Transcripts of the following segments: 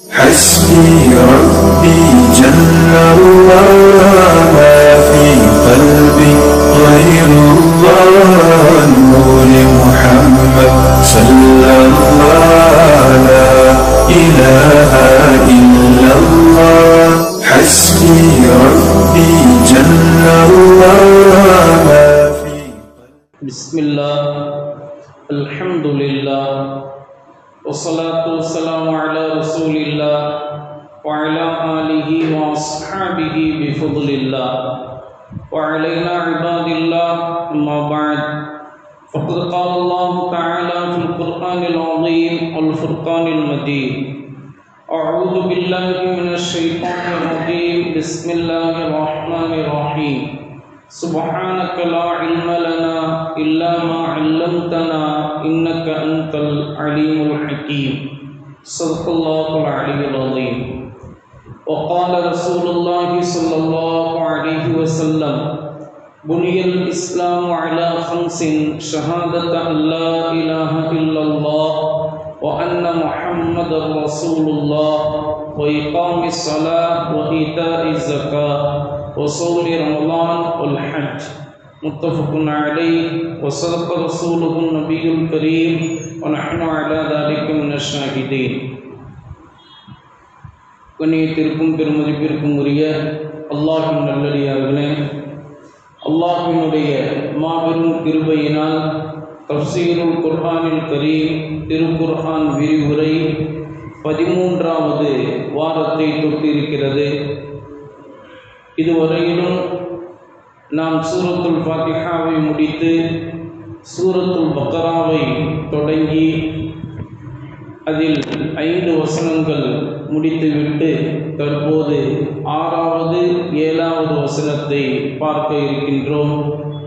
حسبي ربي جل الله ما في قلبي غير الله نور محمد صلى الله لا إله إلا الله حسبي ربي جل الله ما في بسم الله الحمد لله والصلاة والسلام على رسول الله وعلى آله وأصحابه بفضل الله وعلينا عباد الله أما بعد فقد قال الله تعالى في القرآن العظيم والفرقان المجيد أعوذ بالله من الشيطان الرجيم بسم الله الرحمن الرحيم سبحانك لا علم لنا إلا ما علمتنا إنك أنت العليم الحكيم صدق الله العلي العظيم وقال رسول الله صلى الله عليه وسلم بني الإسلام على خمس شهادة أن لا إله إلا الله وأن محمد رسول الله وإقام الصلاة وإيتاء الزكاة وصوم رمضان والحج متفق عليه وصدق رسوله النبي الكريم ونحن على ذلك من الشاهدين கண்ணியத்திற்கும் பெருமதிப்பிற்கும் உரிய அல்லாஹின் நல்லடியார்களே அல்லாஹினுடைய மாபெரும் கிருபையினால் தப்சீருல் குர்ஆனில் கரீம் திருக்குர்ஆன் விரிவுரை பதிமூன்றாவது வாரத்தை தொட்டிருக்கிறது இதுவரையிலும் நாம் சூரத்துல் ஃபாத்திஹாவை முடித்து சூரத்துல் பக்கராவை தொடங்கி அதில் ஐந்து வசனங்கள் முடித்துவிட்டு தற்போது ஆறாவது ஏழாவது வசனத்தை பார்க்க இருக்கின்றோம்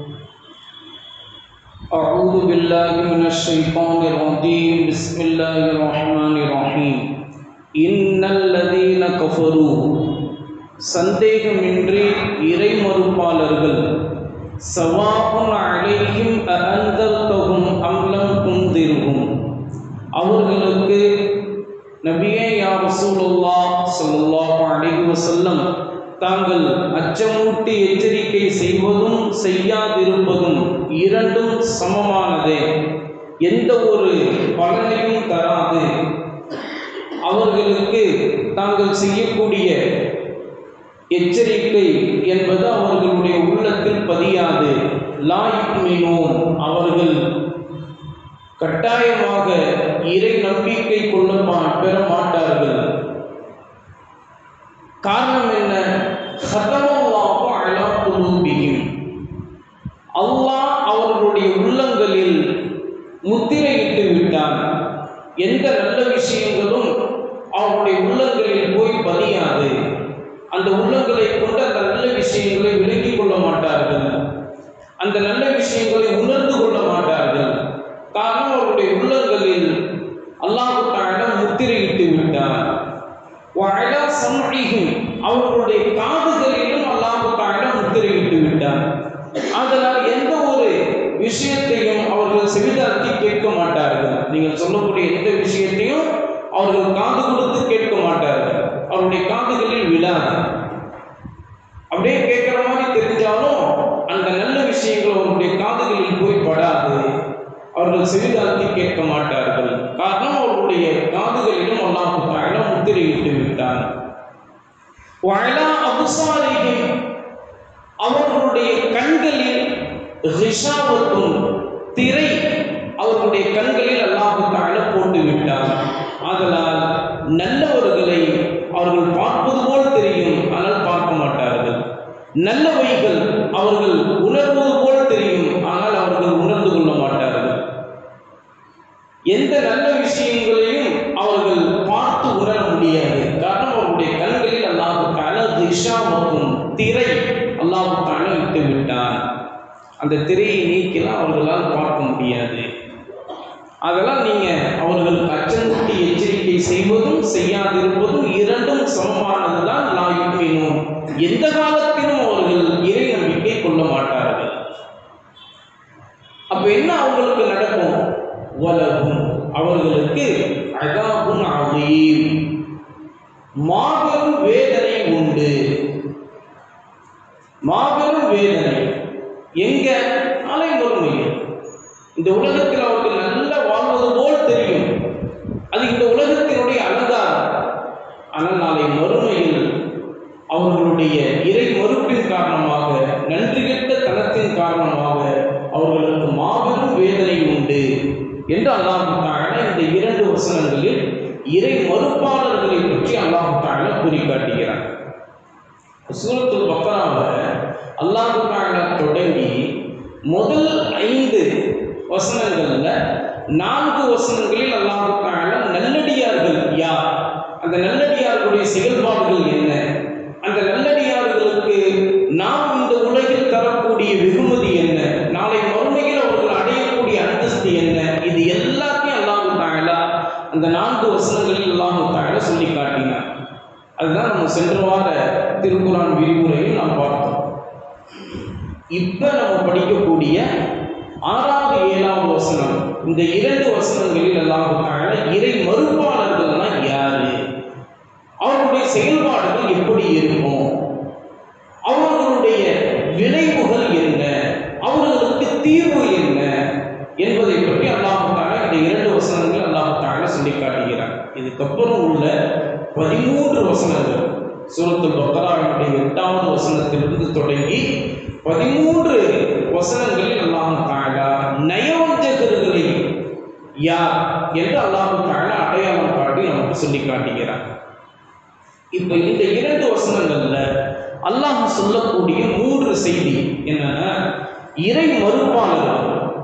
أعوذ بالله من الشيطان الرجيم بسم الله الرحمن الرحيم إن الذين كفروا சந்தேகமின்றி இறை மறுப்பாளர்கள் சவாபுன் அழையும் அந்தர்த்தகும் அம்லம் குந்திருகும் அவர்களுக்கு நபியே யா ரசூலுல்லா ஸல்லல்லாஹு அலைஹி வஸல்லம் தாங்கள் அச்சமூட்டி எச்சரிக்கை செய்வதும் செய்யாதிருப்பதும் இரண்டும் சமமானதே எந்த ஒரு பலனையும் தராது அவர்களுக்கு தாங்கள் செய்யக்கூடிய எச்சரிக்கை என்பது அவர்களுடைய உள்ளத்தில் பதியாது லாயுக்மினோன் அவர்கள் கட்டாயமாக இறை நம்பிக்கை கொள்ள மா- பெற மாட்டார்கள் காரணம் என்ன ஹதமல்லாஹு அலா குலூபிஹிம் அல்லாஹ் அவர்களுடைய உள்ளங்களில் முத்திரையிட்டு விட்டான் எந்த நல்ல விஷயங்களும் அவருடைய உள்ளங்களில் போய் பதியாது அந்த உள்ளங்களை கொண்டு அந்த நல்ல விஷயங்களை விளங்கிக் கொள்ள மாட்டார்கள் அந்த நல்ல விஷயங்களை உணர்ந்து கொள்ள மாட்டார்கள் காரணம் அவருடைய உள்ளங்களில் அல்லாஹு தஆலா முத்திரையிட்டு விட்டார் வஅலா சம்இஹிம் அவர்களுடைய காதுகளிலும் அல்லாஹு தஆலா முத்திரையிட்டு விட்டார் அதனால் எந்த ஒரு விஷயத்தையும் அவர்கள் செவிதாக்கி கேட்க மாட்டார்கள் நீங்கள் சொல்லக்கூடிய எந்த விஷயத்தையும் அவர்கள் காது கொடுத்து கேட்க மாட்டார்கள் அவருடைய காதுகளில் விழாது அப்படியே கேட்குற மாதிரி தெரிஞ்சாலும் அந்த நல்ல விஷயங்கள் அவருடைய காதுகளில் போய் படாது அவர்கள் செவிதாக்கி கேட்க மாட்டார்கள் காரணம் அவர்களுடைய காதுகளிலும் அல்லாஹு தஆலா முத்திரையிட்டு விட்டான் வஅலா அபுசாரிஹிம் அவர்களுடைய கண்களில் ரிஷாவத்தும் திரை அவர்களுடைய கண்களில் அல்லாஹு தஆலா போட்டு விட்டான் ஆதலால் நல்லவர்களை அவர்கள் பார்ப்பது போல் தெரியும் ஆனால் பார்க்க மாட்டார்கள் நல்லவைகள் அவர்கள் உணர்வது போல் தெரியும் ஆனால் அவர்கள் உணர்ந்து கொள்ள மாட்டார்கள் எந்த நல்ல விஷயங்களையும் அவர்கள் பார்த்து உணர முடியாது காரணம் அவருடைய கண்களில் அல்லாஹு தஆலா ரிஷாவத்தும் திரை அல்லாஹு தஆலா விட்டு விட்டான் அந்த திரையை நீக்கிலாம் அவர்களால் பார்க்க முடியாது அதெல்லாம் நீங்க அவர்கள் அச்சமூட்டி எச்சரிக்கை செய்வதும் செய்யாதிருப்பதும் இரண்டும் சமமானதுதான் லாயுமினும் எந்த காலத்திலும் அவர்கள் இறை நம்பிக்கை கொள்ள மாட்டார்கள் அப்ப என்ன அவங்களுக்கு நடக்கும் வலகும் அவர்களுக்கு அதாபுன் அதீம் மாபெரும் வேதனை உண்டு மாபெரும் வேதனை எங்க நாளை மறுமையில் இந்த உலகத்தில் அவர்கள் நல்ல வாழ்வது போல் தெரியும் அது இந்த உலகத்தினுடைய அலங்காரம் ஆனால் நாளை மறுமையில் அவர்களுடைய இறை மறுப்பின் காரணமாக நன்றிகெட்ட தனத்தின் காரணமாக அவர்களுக்கு மாபெரும் வேதனை உண்டு என்று அல்லாஹால இந்த இரண்டு வசனங்களில் இறை மறுப்பாளர்களை பற்றி அல்லாஹால கூறி காட்டுகிறார் சூரத்துல் பக்கராவில் அல்லாஹால தொடங்கி முதல் ஐந்து வசனங்கள்ல நான்கு வசனங்களில் அல்லாஹால நல்லடியார்கள் யார் அந்த நல்லடியார்களுடைய செயல்பாடுகள் என்ன அந்த நல்லடியார்களுக்கு நாம் இந்த உலகில் தரக்கூடிய வெகுமதி என்ன நாளை மறுமையில் அவர்கள் அடையக்கூடிய அந்தஸ்து என்ன இது எல்லாத்தையும் அல்லாஹு தாயலா அந்த நான்கு வசனங்களில் அல்லாஹு தாயலா சொல்லி காட்டினார் அதுதான் நம்ம சென்ற வார திருக்குறான் விரிவுரையில் நாம் பார்த்தோம் இப்ப நம்ம படிக்கக்கூடிய ஆறாவது ஏழாவது வசனம் இந்த இரண்டு வசனங்களில் அல்லாஹு தாயலா இறை மறுப்பாளர்கள்னா யாரு அவர்களுடைய செயல்பாடுகள் எப்படி இருக்கும் அவர்களுடைய விளைவுகள் என்ன அவர்களுக்கு தீர்வு என்ன என்பதை பற்றி அல்லாஹால இந்த இரண்டு வசனங்கள் அல்லாஹால சொல்லி காட்டுகிறார் இதுக்கப்புறம் உள்ள பதிமூன்று வசனங்கள் சூரத்துல் பக்கராவினுடைய எட்டாவது வசனத்திலிருந்து தொடங்கி பதிமூன்று வசனங்களில் அல்லாஹால நயவஞ்சகர்களை யார் என்று அல்லாஹால அடையாளம் காட்டி நமக்கு சொல்லி காட்டுகிறார் இப்ப இந்த இரண்டு வசனங்கள்ல அல்லாஹ் சொல்லக்கூடிய மூன்று செய்தி என்னன்னா இறை மறுப்பாளர்கள்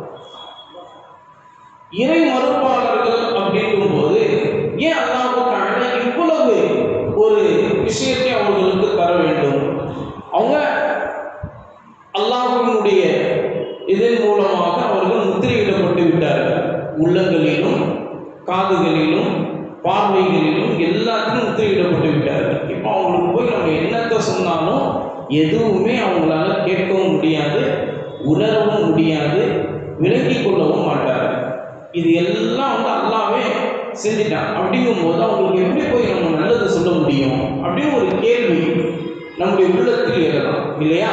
இறை மறுப்பாளர்கள் அப்படிங்கும் போது ஏன் அல்லாஹுக்கான இவ்வளவு ஒரு விஷயத்தை அவர்களுக்கு தர வேண்டும் அவங்க அல்லாஹினுடைய இதன் மூலமாக அவர்கள் முத்திரையிடப்பட்டு விட்டார்கள் உள்ளங்களிலும் காதுகளிலும் பார்வைகளிலும் எல்லாத்திலும் முத்திரையிடப்பட்டு விட்டார்கள் இப்போ அவங்களுக்கு போய் நம்ம என்னத்தை சொன்னாலும் எதுவுமே அவங்களால கேட்கவும் முடியாது உணரவும் முடியாது விளங்கிக் கொள்ளவும் மாட்டார்கள் இது எல்லாம் வந்து அல்லாவே செஞ்சிட்டான் அப்படிங்கும்போது அவங்களுக்கு எப்படி போய் நம்ம நல்லது சொல்ல முடியும் அப்படின்னு ஒரு கேள்வி நம்முடைய உள்ளத்தில் எழலாம் இல்லையா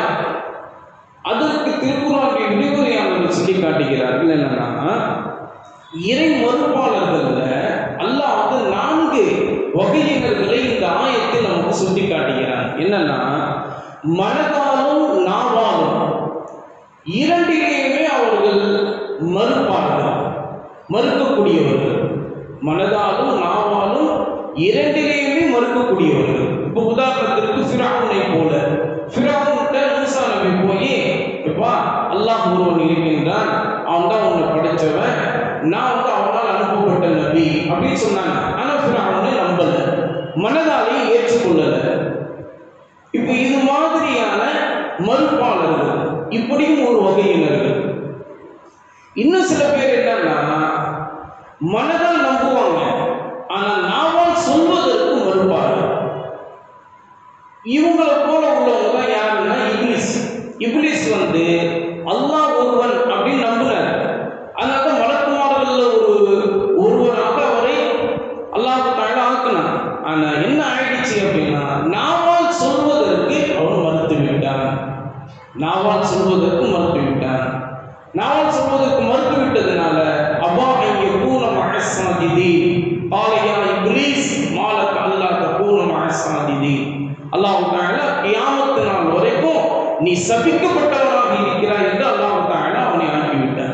அதற்கு திருக்குறானுடைய விரிவுரையாளர்கள் சொல்லி காட்டுகிறார்கள் என்னன்னா இறை மறுப்பாளர்கள்ல அல்லாஹ் வந்து நான்கு வகையினர்களை இந்த ஆயத்தில் நமக்கு சுட்டி காட்டுகிறார் என்னன்னா மனதாலும் நாவாலும் இரண்டிலேயுமே அவர்கள் மறுப்பார்கள் மறுக்கக்கூடியவர்கள் மனதாலும் நாவாலும் இரண்டிலேயுமே மறுக்கக்கூடியவர்கள் இப்போ உதாரணத்திற்கு ஃபிராவுனை போல ஃபிராவுன்ட்ட மூசா நபி போய் எப்பா அல்லாஹ் ஒருவன் இருக்கின்றான் அவன் தான் உன்னை படைச்சவன் நான் வந்து அவனால் அனுப்பப்பட்ட நபி அப்படின்னு சொன்னாங்க ஆனா ஃபிராவுனை நம்பல மனதாலையும் ஏற்றுக்கொள்ளல இப்போ இது மாதிரியான மறுப்பாளர்கள் இப்படியும் ஒரு வகையினர்கள் இன்னும் சில பேர் என்னன்னா மனதால் நம்புவாங்க ஆனா நாவால் சொல்வதற்கு மறுப்பார்கள் இவங்களை போல உள்ளவங்க தான் யாருன்னா இப்லிஸ் இப்லிஸ் வந்து அல்லாஹ் ஒருவன் அப்படின்னு நம்பினார் அதனால தான் மலக்குமார்கள்ல ஒரு ஒருவராக அவரை அல்லாஹ் தாழ ஆக்கினான் ஆனா என்ன ஆயிடுச்சு அப்படின்னா நாவால் சொல்வதற்கு அவன் மறுத்து விட்டான் நாவால் சொல்வதற்கு மறுத்து விட்டான் நாவால் சொல்வதற்கு மறுத்து விட்டதுனால அபா ஐய பூன மகசாதிதி பாலையா இப்லீஸ் மாலக் அல்லாஹ் பூன மகசாதிதி அல்லாஹ் தாலா கியாமத்து நாள் வரைக்கும் நீ சபிக்கப்பட்டவனாக இருக்கிறாய் என்று அல்லாஹ் தாலா அவனை ஆக்கிவிட்டார்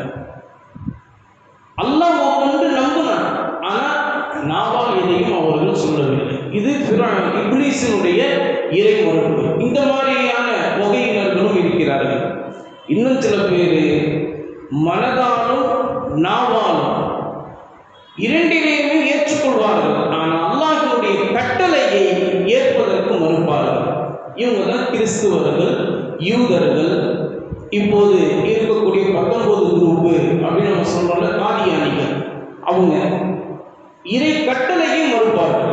அல்லாஹ் ஒன்று நம்பினான் ஆனா நாவால் எதையும் அவர்கள் சொல்லவில்லை இது ஃபிரா- இப்லீஸினுடைய இறை மறுப்பு இந்த மாதிரியான வகையினர்களும் இருக்கிறார்கள் இன்னும் சில பேர் மனதாலும் நாவாலும் இரண்டினையுமே ஏற்றுக்கொள்வார்கள் ஆனால் அல்லாஹ்வுடைய கட்டளையை ஏற்பதற்கு மறுப்பார்கள் இவங்க தான் கிறிஸ்துவர்கள் யூதர்கள் இப்போது இருக்கக்கூடிய பத்தொன்பது குரூப்பு அப்படின்னு நம்ம சொல்றோம்ல காதியானிகள் அவங்க இறை கட்டளையை மறுப்பார்கள்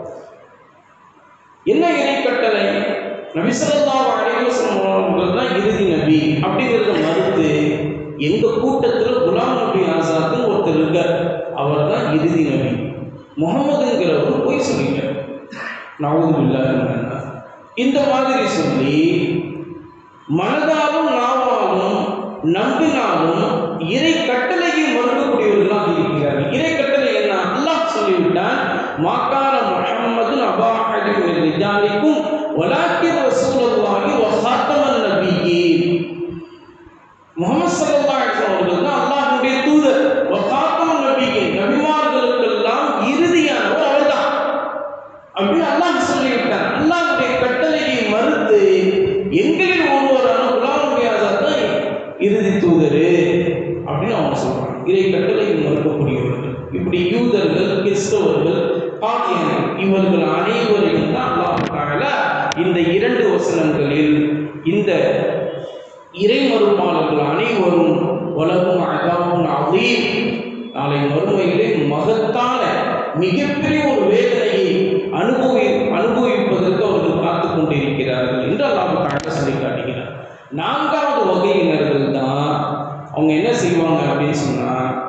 என்ன இறை கட்டளை நபிசல்லாஹு அலைஹி வஸல்லம் அவர்கள் தான் இறுதி நபி அப்படிங்கிறத மறுத்து எங்க கூட்டத்தில் குலாம் நபி ஆசாத்துன்னு ஒருத்தர் இருக்கார் அவர் தான் இறுதி நபி முகமதுங்கிறவர் போய் சொல்லிட்டார் நவுதுபில்லாஹ் இந்த மாதிரி சொல்லி மனதாலும் நாவாலும் நம்பினாலும் இறை கட்டளையை மறுக்கக்கூடியவர்களாக இருக்கிறார்கள் இறை கட்டளை என்ன அல்லாஹ் சொல்லிவிட்டான் மாக்கான முஹம்மது அபாஹதி ரிஜாலிக்கும் வலாக்கிர் ரசூலுல்லாஹி வ ஹாத்தமன் நபியீன் முகமது ஸல்லல்லாஹு அலைஹி வஸல்லம் அவர்கள் தான் அல்லாஹ்வுடைய தூதர் வ ஹாத்தமன் நபியீன் நபிமார்களுக்கெல்லாம் இறுதியானவர் அவர்தான் அப்படின்னு அல்லாஹ் சொல்லிவிட்டான் அல்லாஹ்வுடைய கட்டளையை மறுத்து எங்களில் ஒருவரான குலாம் நபி ஆசாத் தான் இறுதி தூதரு அப்படின்னு அவங்க சொல்றாங்க இறை கட்டளையை மறுக்கக்கூடியவர்கள் இப்படி யூதர்கள் கிறிஸ்தவர்கள் பாக்கியர்கள் இவர்கள் அனைவரையும் தான் அல்லாஹ் தஆலா இந்த இரண்டு வசனங்களில் இந்த இறை மறுப்பாளர்கள் அனைவரும் உலகம் அதாவும் அதீம் நாளை மறுமையிலே மகத்தான மிகப்பெரிய ஒரு வேதனையை அனுபவி அனுபவிப்பதற்கு அவர்கள் காத்து கொண்டிருக்கிறார்கள் என்று அல்லாஹ் தஆலா சொல்லி காட்டுகிறார் நான்காவது வகையினர்கள் தான் அவங்க என்ன செய்வாங்க அப்படின்னு சொன்னா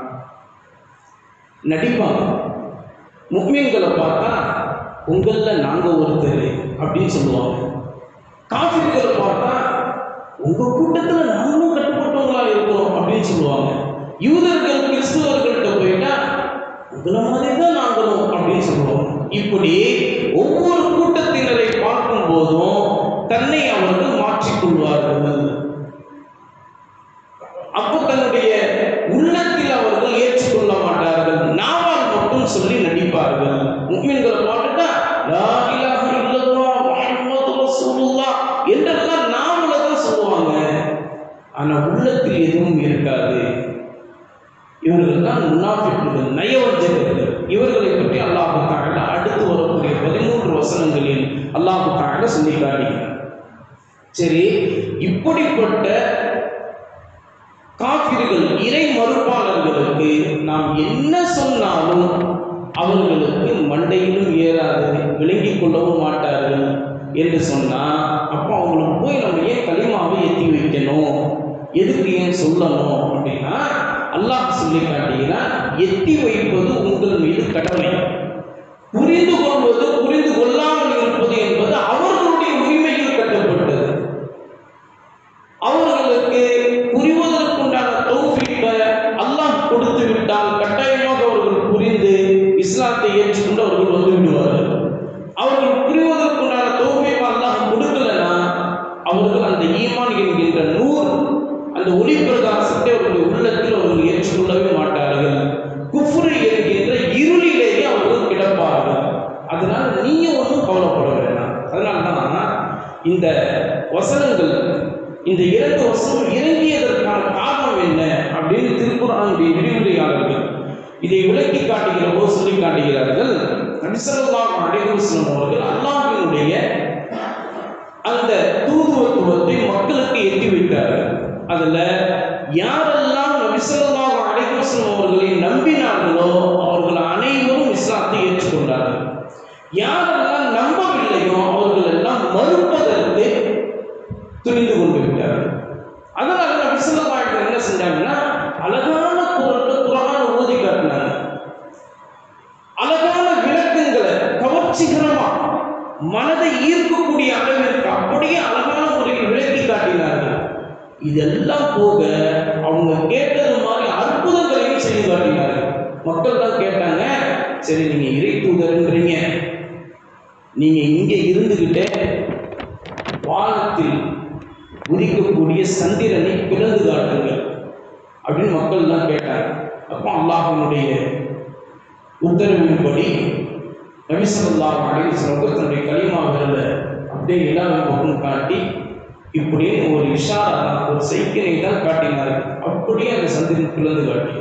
நடிப்பாங்க முக்மீன்களை பார்த்தா உங்களில் நாங்கள் ஒருத்தர் அப்படின்னு சொல்லுவாங்க காஃபிர்களை பார்த்தா உங்கள் கூட்டத்தில் நாங்களும் கட்டுப்பட்டவங்களா இருக்கோம் அப்படின்னு சொல்லுவாங்க யூதர்கள் கிறிஸ்துவர்கள்ட்ட போயிட்டா உங்களை மாதிரி தான் நாங்களும் அப்படின்னு சொல்லுவாங்க இப்படி ஒவ்வொரு கூட்டத்தினரை பார்க்கும் போதும் தன்னை அவர்கள் மாற்றிக்கொள்வார்கள் அப்போ தன்னுடைய உள்ளத்தில் அவர்கள் ஏற்றுக்கொள்ள மாட்டார்கள் நாவால் மட்டும் சொல்லி நடிப்பார்கள் முக்மீன்களை பாட்டுட்டா லா இலாஹ இல்லல்லாஹ் முஹம்மது ரசூலுல்லாஹ் என்றெல்லாம் நாவல தான் சொல்லுவாங்க ஆனா உள்ளத்தில் எதுவும் இருக்காது இவர்கள் தான் முன்னாஃபிக்குகள் நயவஞ்சகர்கள் இவர்களை பற்றி அல்லாஹு தஆலா அடுத்து வரக்கூடிய பதிமூன்று வசனங்களில் அல்லாஹு தஆலா சொல்லி காட்டுகிறார் சரி இப்படிப்பட்ட காபிர்கள் இறை மறுப்பாளர்களுக்கு நாம் என்ன சொன்னாலும் அவர்களுக்கு மண்டையிலும் ஏறாது விளங்கிக் கொள்ளவும் மாட்டார்கள் என்று சொன்னா அப்போ அவங்களுக்கு போய் நம்ம ஏன் களிமாவை ஏற்றி வைக்கணும் எதுக்கு ஏன் சொல்லணும் அப்படின்னா அல்லாஹ் சொல்லி காட்டுகிறான் எத்தி வைப்பது உங்கள் மீது கடமை புரிந்து கொள்வது புரிந்து கொள்ளாமல் இருப்பது என்பது அவர்களுடைய உரிமையில் கட்டப்பட்டது அவர்களுக்கு புரிவதற்குண்டான தௌஃபீக்கை அல்லாஹ் கொடுத்து விட்டால் கட்டாயமாக அவர்கள் புரிந்து இஸ்லாத்தை ஏற்றுக்கொண்டு அவர்கள் வந்து விடுவார்கள் அவர்கள் புரிவதற்குண்டான தௌஃபீக்கை அல்லாஹ் கொடுக்கலனா அவர்கள் அந்த ஈமான் என்கின்ற நூறு அந்த ஒளி பிரகாசத்தை அவர்களுடைய உள்ளத்தில் அவர்கள் ஏற்றுக்கொள்ளவே மாட்டார்கள் குஃப்ரு என்கின்ற இருளிலேயே அவர்கள் கிடப்பார்கள் அதனால் நீயும் ஒன்றும் கவலைப்பட வேண்டாம் அதனால தான் இந்த வசனங்கள் இந்த இரண்டு வசனம் இறங்கியதற்கான காரணம் என்ன அப்படின்னு திருக்குறானுடைய விரிவுரையாளர்கள் இதை விளக்கி காட்டுகிற போது சொல்லி காட்டுகிறார்கள் நபிசல்லாஹ் அலைவசனம் அவர்கள் அல்லாஹினுடைய அந்த தூதுவத்துவத்தை மக்களுக்கு எட்டி வைத்தார்கள் அதுல யாரெல்லாம் நபிசல்லாஹ் அலைவசனம் அவர்களை நம்பினார்களோ அவர்கள் அனைவரும் இஸ்லாத்தை ஏற்றுக்கொண்டார்கள் யாரெல்லாம் நம்பவில்லையோ அவர்கள் எல்லாம் மறுப்பதற்கு துணிந்து கொண்டு விட்டார்கள் அதனால நபி ஸல்லல்லாஹு அலைஹி வஸல்லம் என்ன செஞ்சாங்கன்னா அழகான குரல்ல குரான ஓதி காட்டினாங்க அழகான விளக்கங்களை கவர்ச்சிகரமா மனதை ஈர்க்கக்கூடிய அளவிற்கு அப்படியே அழகான முறையில் விளக்கி காட்டினார்கள் இதெல்லாம் போக அவங்க கேட்டது மாதிரி அற்புதங்களையும் செய்து காட்டினார்கள் மக்கள் தான் கேட்டாங்க சரி நீங்க இறை தூதர்ன்றீங்க நீங்க இங்கே இருந்துகிட்டே வானத்தில் உதிக்கக்கூடிய சந்திரனை பிளந்து காட்டுங்கள் அப்படின்னு மக்கள் தான் கேட்டாங்க அப்போ அல்லாஹினுடைய உத்தரவின்படி நபிசல்லாஹ் அலைவசனுக்கு தன்னுடைய களிமா விரல அப்படியே எல்லா பக்கம் காட்டி இப்படியே ஒரு இஷாரா தான் ஒரு சைக்கிளை தான் காட்டினார் அப்படியே அந்த சந்திரன் பிளந்து காட்டி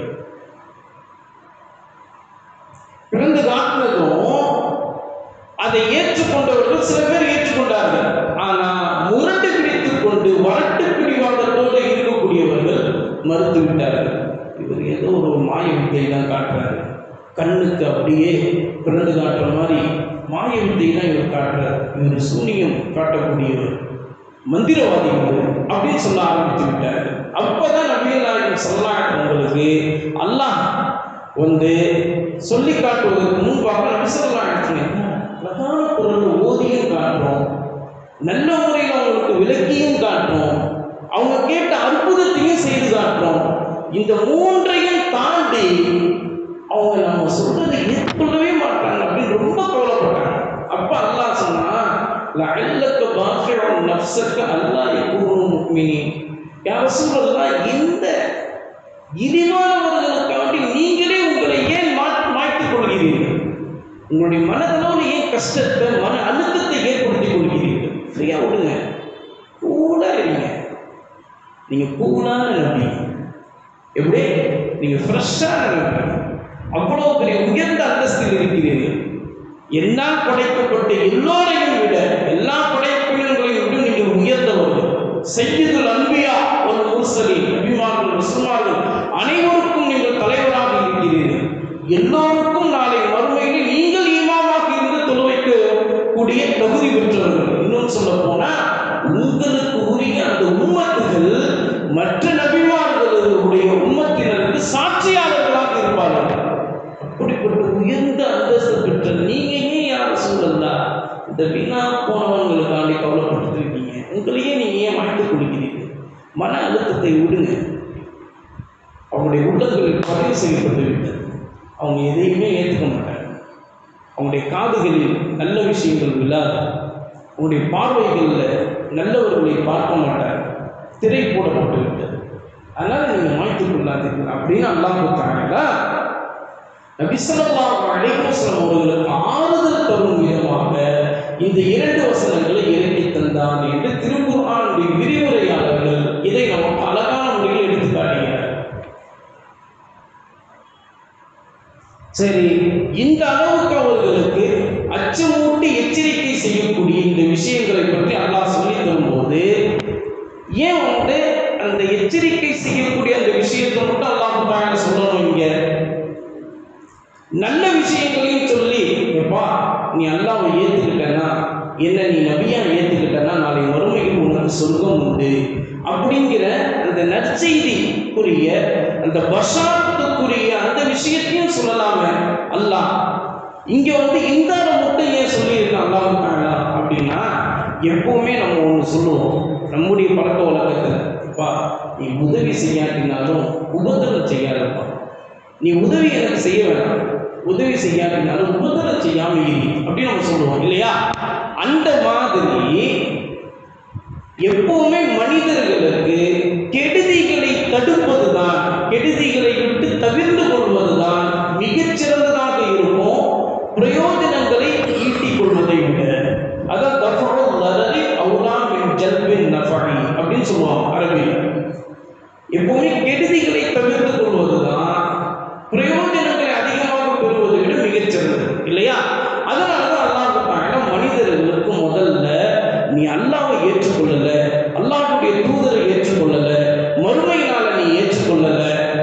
பிளந்து காட்டினதும் அதை ஏற்றுக்கொண்டவர்கள் சில பேர் ஏற்றுக்கொண்டார்கள் ஆனா முரட்டு பிடித்துக் கொண்டு வரட்டு பிடிவாதத்தோடு இருக்கக்கூடியவர்கள் மறுத்து விட்டார்கள் இவர் ஏதோ ஒரு மாய வித்தை தான் காட்டுறாரு கண்ணுக்கு அப்படியே பிறந்து காட்டுற மாதிரி மாய வித்தை தான் இவர் காட்டுறார் இவர் சூனியம் காட்டக்கூடியவர் மந்திரவாதி இவர் அப்படின்னு சொல்ல ஆரம்பித்து விட்டார் அப்பதான் நபிகள் நாயகம் சொல்லலாங்களுக்கு அல்லாஹ் வந்து சொல்லி காட்டுவதற்கு முன்பாக நபி சொல்லலாம் அழகான குரல் நல்ல முறையில் அவங்களுக்கு விளக்கியும் காட்டுறோம் அவங்க கேட்ட அற்புதத்தையும் செய்து காட்டுறோம் இந்த மூன்றையும் தாண்டி அவங்க நம்ம சொல்றதை ஏற்றுக்கொள்ளவே மாட்டாங்க அப்படின்னு ரொம்ப கவலைப்பட்டாங்க அப்ப அல்லாஹ் சொன்னா லஅல்லக பாஃபிஉன் நஃப்ஸக அல்லா யகூனு முஃமினீன் யா ரசூலல்லாஹ் இந்த இழிவானவர்களுக்காண்டி நீங்களே உங்களை ஏன் மா மாய்த்துக் கொள்கிறீர்கள் உங்களுடைய மனதளவில் ஏன் கஷ்டத்தை மன அழுத்தத்தை ஏற்படுத்திக் கொள்கிறீர்கள் ஃப்ரீயா விடுங்க கூலா இருங்க நீங்க கூலான நபி எப்படி நீங்க ஃப்ரெஷ்ஷான நபி அவ்வளவு பெரிய உயர்ந்த அந்தஸ்தில் இருக்கிறீர்கள் என்னால் படைக்கப்பட்ட எல்லோரையும் விட எல்லா படைப்பினங்களையும் விட நீங்கள் உயர்ந்தவர்கள் செய்யுதுல் அன்பியா ஒரு முர்சலி நபிமார்கள் ரசூமார்கள் அனைவருக்கும் நீங்கள் தலைவராக இருக்கிறீர்கள் எல்லோருக்கும் நாளை மறுமையில் நீங்கள் ஈமாமாக இருந்து தொழுவைக்கு கூடிய தகுதி பெற்றவர்கள் இன்னும் சொல்ல போனா உங்களுக்கு உரிய அந்த உம்மத்துகள் மற்ற நபிமார்களுடைய உம்மத்தினருக்கு சாட்சியாளர்களாக இருப்பார்கள் அப்படிப்பட்ட உயர்ந்த அந்தஸ்து பெற்ற நீங்க ஏன் யார சூழல்லா இந்த வீணா போனவங்களுக்காண்டி கவலைப்பட்டு இருக்கீங்க உங்களையே நீங்க ஏன் மாய்த்து கொடுக்கிறீர்கள் மன அழுத்தத்தை விடுங்க அவங்களுடைய உள்ளங்களில் பதிவு செய்யப்பட்டு விட்டது அவங்க எதையுமே ஏற்றுக்க மாட்டாங்க அவங்களுடைய காதுகளில் நல்ல விஷயங்கள் விழாது அவங்களுடைய பார்வைகளில் நல்லவர்களை பார்க்க மாட்டார் திரை போடப்பட்டு விட்டது அதனால நீங்கள் மாய்த்து கொள்ளாதீர்கள் அப்படின்னு அல்லாஹ் கொடுத்தாங்களா நபிசல்லாஹு அலைஹி வஸல்லம் அவர்களுக்கு ஆறுதல் தரும் விதமாக இந்த இரண்டு வசனங்களை இறக்கி தந்தான் என்று திருக்குர்ஆனுடைய விரிவுரையாளர்கள் இதை நமக்கு அழகான முறையில் எடுத்து காட்டுகிறார் சரி இந்த அளவுக்கு அவர்களுக்கு அச்சமூட்டி எச்சரிக்கை செய்யக்கூடிய இந்த விஷயங்களை பற்றி அல்லாஹ் சொல்லி தரும்போது ஏன் வந்து அந்த எச்சரிக்கை செய்யக்கூடிய அந்த விஷயத்தை மட்டும் அல்லாஹ் தாயால சொல்லணும் இங்க நல்ல விஷயங்களையும் சொல்லி எப்பா நீ அல்லாவை ஏத்துக்கிட்டனா என்ன நீ நபியா ஏத்துக்கிட்டனா நாளை மறுமையில் உனக்கு சொர்க்கம் உண்டு அப்படிங்கிற அந்த நற்செய்திக்குரிய அந்த பஷாத்துக்குரிய அந்த விஷயத்தையும் சொல்லலாமே அல்லாஹ் இங்க வந்து இந்த மட்டும் ஏன் சொல்லியிருக்கான் அல்லாஹ் தாலா அப்படின்னா எப்பவுமே நம்ம ஒன்று சொல்லுவோம் நம்முடைய பழக்க வழக்கத்தில் அப்பா நீ உதவி செய்யாட்டினாலும் உபத்திரம் செய்யாதப்பா நீ உதவி எனக்கு செய்ய வேணாம் உதவி செய்யாட்டினாலும் உபத்திரம் செய்யாம இரு அப்படின்னு நம்ம சொல்லுவோம் இல்லையா அந்த மாதிரி எப்பவுமே மனிதர்களுக்கு கெடுதிகளை தடுப்பதுதான் கெடுதிகளை விட்டு தவிர்த்து கொள்வதுதான் மிகச்சிறந்ததாக இருக்கும் பிரயோஜனங்களை ஈட்டிக் கொள்வதை விட அதான் தஃபரு லரரி அவுலாம் மின் ஜல்பின் நஃபரி அப்படின்னு சொல்லுவாங்க அரபியில் எப்பவுமே கெடுதிகளை தவிர்த்து கொள்வதுதான் பிரயோஜனங்களை அதிகமாக பெறுவதை விட மிகச்சிறந்தது இல்லையா அதனால தான் அல்லாஹ் தாயால மனிதர்களுக்கு முதல்ல நீ அல்லாவை ஏற்றுக்கொள்ளல அல்லாஹ்வுடைய தூதரை ஏற்றுக்கொள்ளல மறுமை நாளை நீ ஏற்றுக்கொள்ளல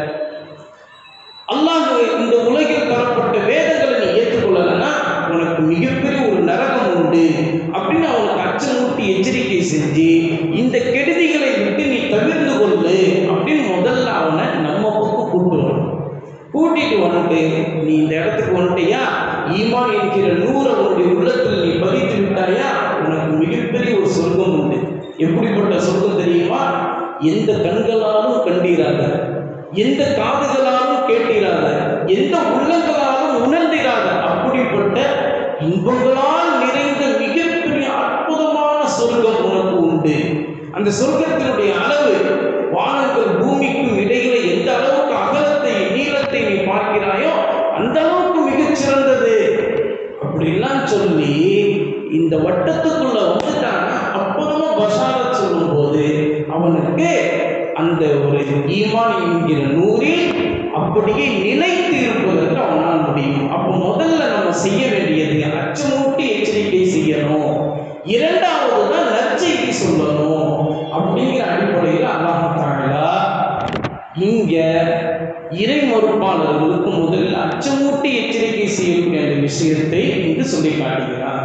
அல்லாஹ் இந்த உலகில் தரப்பட்ட வேதங்களை நீ ஏற்றுக்கொள்ளலைன்னா உனக்கு மிகப்பெரிய ஒரு நரகம் உண்டு அப்படின்னு அவனுக்கு அச்சமூட்டி எச்சரிக்கை செஞ்சு இந்த கெடுதிகளை விட்டு நீ தவிர்த்து கொள்ளு அப்படின்னு முதல்ல அவனை நம்ம பக்கம் கூட்டு வரணும் கூட்டிட்டு வந்துட்டு நீ இந்த இடத்துக்கு வந்துட்டியா ஈமான் என்கிற நூறு அவனுடைய உள்ளத்தில் நீ பதித்து விட்டாயா உனக்கு மிகப்பெரிய ஒரு சொர்க்கம் உண்டு எப்படிப்பட்ட சொர்க்கம் தெரியுமா எந்த கண்களாலும் கண்டீராத எந்த காதுகளாலும் கேட்டீராத எந்த உள்ளங்களாலும் உணர்ந்திராத அப்படிப்பட்ட இன்பங்களால் நிறைந்த மிகப்பெரிய அற்புதமான சொர்க்கம் உனக்கு உண்டு அந்த சொர்க்கத்தினுடைய அளவு வானங்கள் பூமிக்கும் இடையில எந்த அளவுக்கு அகலத்தை நீளத்தை நீ பார்க்கிறாயோ அந்த அளவுக்கு மிகச் சிறந்தது அப்படிலாம் சொல்லி இந்த வட்டத்துக்குள்ள வந்துட்டானா அற்புதமா பஷாரத் சொல்லும்போது அவனுக்கு அந்த ஒரு ஈமான் என்கிற நூறில் அப்படியே நிலைத்து இருப்பதற்கு அவனால் முடியும் அப்போ முதல்ல நம்ம செய்ய வேண்டியது அச்சமூட்டி எச்சரிக்கை செய்யணும் இரண்டாவது தான் நற்செய்தி சொல்லணும் அப்படிங்கிற அடிப்படையில் அல்லாஹ் தாங்களா இங்க இறை மறுப்பாளர்களுக்கு முதலில் அச்சமூட்டி எச்சரிக்கை செய்யக்கூடிய அந்த விஷயத்தை இங்கு சொல்லி காட்டுகிறார்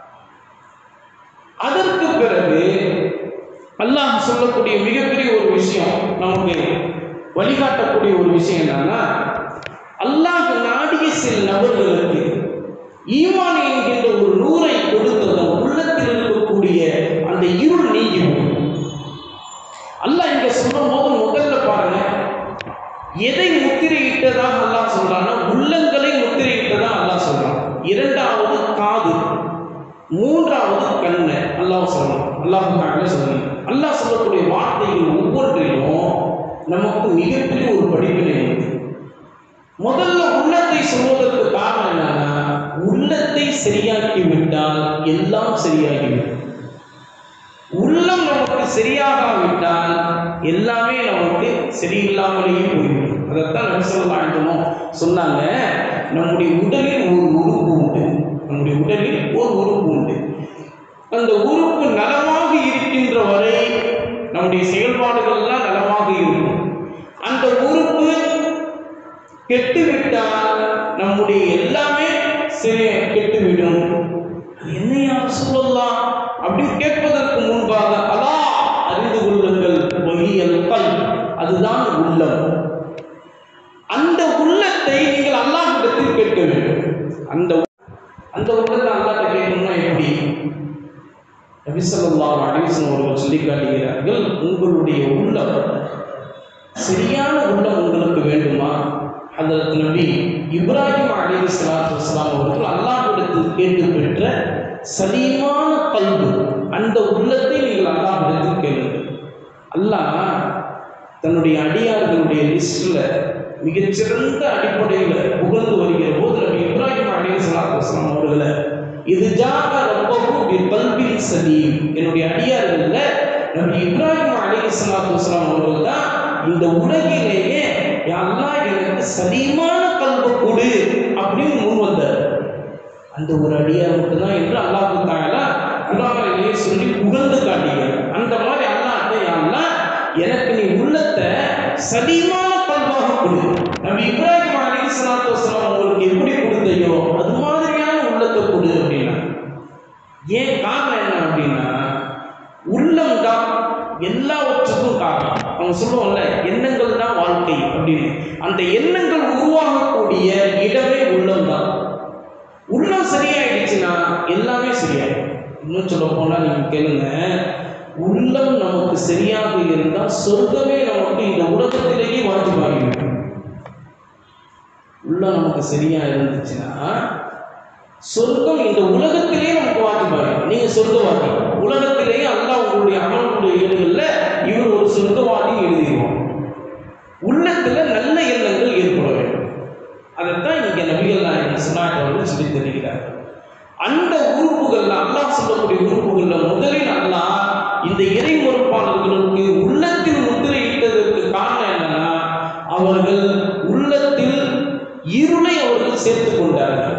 அதற்கு பிறகு அல்லாஹ் சொல்லக்கூடிய மிகப்பெரிய ஒரு விஷயம் நமக்கு வழிகாட்டக்கூடிய ஒரு விஷயம் என்னன்னா அல்லாஹ் நாடிய சில நபர்களுக்கு ஈமான் என்கின்ற ஒரு நூரை கொடுத்ததும் உள்ளத்தில் இருக்கக்கூடிய மூன்றாவது கண்ணு அல்லாஹ் சொல்லணும் அல்லாஹ் தாங்களே சொல்லணும் அல்லாஹ் சொல்லக்கூடிய வார்த்தைகள் ஒவ்வொன்றிலும் நமக்கு மிகப்பெரிய ஒரு படிப்பினை உண்டு முதல்ல உள்ளத்தை சொல்வதற்கு காரணம் என்னன்னா உள்ளத்தை சரியாக்கி விட்டால் எல்லாம் சரியாகிவிடும் உள்ளம் நமக்கு சரியாகாவிட்டால் எல்லாமே நமக்கு சரியில்லாமலேயே போய்விடும் அதைத்தான் நபிசல்லாண்டனும் சொன்னாங்க நம்முடைய உடலில் ஒரு உறுப்பு உண்டு நம்முடைய உடலில் ஒரு உறுப்பு உண்டு அந்த உறுப்பு நலமாக இருக்கின்ற வரை நம்முடைய செயல்பாடுகள்லாம் நலமாக இருக்கும் அந்த உறுப்பு கெட்டுவிட்டால் நம்முடைய எல்லாமே சரி கெட்டுவிடும் அது என்னையா சொல்லலாம் அப்படின்னு கேட்பதற்கு முன்பாக அதா அறிந்து கொள்ளுங்கள் வகியல் கல் அதுதான் உள்ளம் அந்த உள்ளத்தை நீங்கள் அல்லாஹ்விடத்தில் கேட்க வேண்டும் அந்த அந்த உள்ளத்தை அல்லாஹ்ட்ட கேட்கணும்னா எப்படி நபிசல்லாஹ் அலிசன் அவர்கள் சொல்லி காட்டுகிறார்கள் உங்களுடைய உள்ளம் சரியான உள்ளம் உங்களுக்கு வேண்டுமா அதற்கு நபி இப்ராஹிம் அலி சலாத்து வஸ்லாம் அவர்கள் அல்லாஹ்விடத்தில் கேட்டு பெற்ற சலீமான கல்வி அந்த உள்ளத்தை நீங்கள் அல்லாஹ்விடத்தில் கேளுங்கள் அல்லாஹ் தன்னுடைய அடியார்களுடைய லிஸ்டில் மிகச்சிறந்த அடிப்படையில் புகழ்ந்து வருகிற போது நபி இப்ராஹிம் அலி சலாத்து வஸ்லாம் அவர்களை இது ஜாக ரப்பகு கல்வின் சலீம் என்னுடைய அடியார்கள்ல நபி இப்ராஹிம் அலி சலாத்து வஸ்லாம் அவர்கள் தான் இந்த உலகிலேயே அல்லாஹ் எனக்கு சலீமான கல்வ கொடு அப்படின்னு முன் வந்தார் அந்த ஒரு அடியார் மட்டும்தான் என்று அல்லாஹு தாலா குரானிலேயே சொல்லி புகழ்ந்து காட்டுகிறார் அந்த மாதிரி அல்லாஹ் அல்லாஹ் எனக்கு நீ உள்ளத்தை சலீமான கல்வாக கொடு நபி இப்ராஹிம் அலி சலாத்து வஸ்லாம் உங்களுக்கு எப்படி கொடுத்தையோ அது மாதிரியான உள்ளத்தை கொடு அப்படின்னா ஏன் காரணம் என்ன அப்படின்னா உள்ளம் தான் எல்லாவற்றுக்கும் காரணம் அவங்க சொல்லுவாங்கல்ல எண்ணங்கள் தான் வாழ்க்கை அப்படின்னு அந்த எண்ணங்கள் உருவாகக்கூடிய இடமே உள்ளம் தான் உள்ளம் சரியாயிடுச்சுன்னா எல்லாமே சரியாயிடும் இன்னும் சொல்ல போனால் நீங்கள் கேளுங்க உள்ளம் நமக்கு சரியாக இருந்தால் சொர்க்கமே நமக்கு இந்த உலகத்திலேயே வாஜிபாகிவிடும் உள்ளம் நமக்கு சரியா இருந்துச்சுன்னா சொர்க்கம் இந்த உலகத்திலேயே நமக்கு வாஜிபாகிடும் நீங்க சொர்க்கவாதி உலகத்திலேயே அல்லாஹ் உங்களுடைய அமலுடைய ஏடுகளில் இவர் ஒரு சொர்க்கவாதி எழுதிடுவோம் உள்ளத்துல நல்ல எண்ணங்கள் ஏற்பட வேண்டும் அதைத்தான் இங்க நபிகள் நாயகன் சொன்னாங்க வந்து சொல்லி தருகிறார் அந்த உறுப்புகள்ல அல்லாஹ் சொல்லக்கூடிய உறுப்புகள்ல முதலில் அல்லாஹ் இந்த இறை மறுப்பாளர்களுக்கு உள்ளத்தில் முத்திரையிட்டதற்கு காரணம் என்னன்னா அவர்கள் உள்ளத்தில் இருளை அவர்கள் சேர்த்துக் கொண்டார்கள்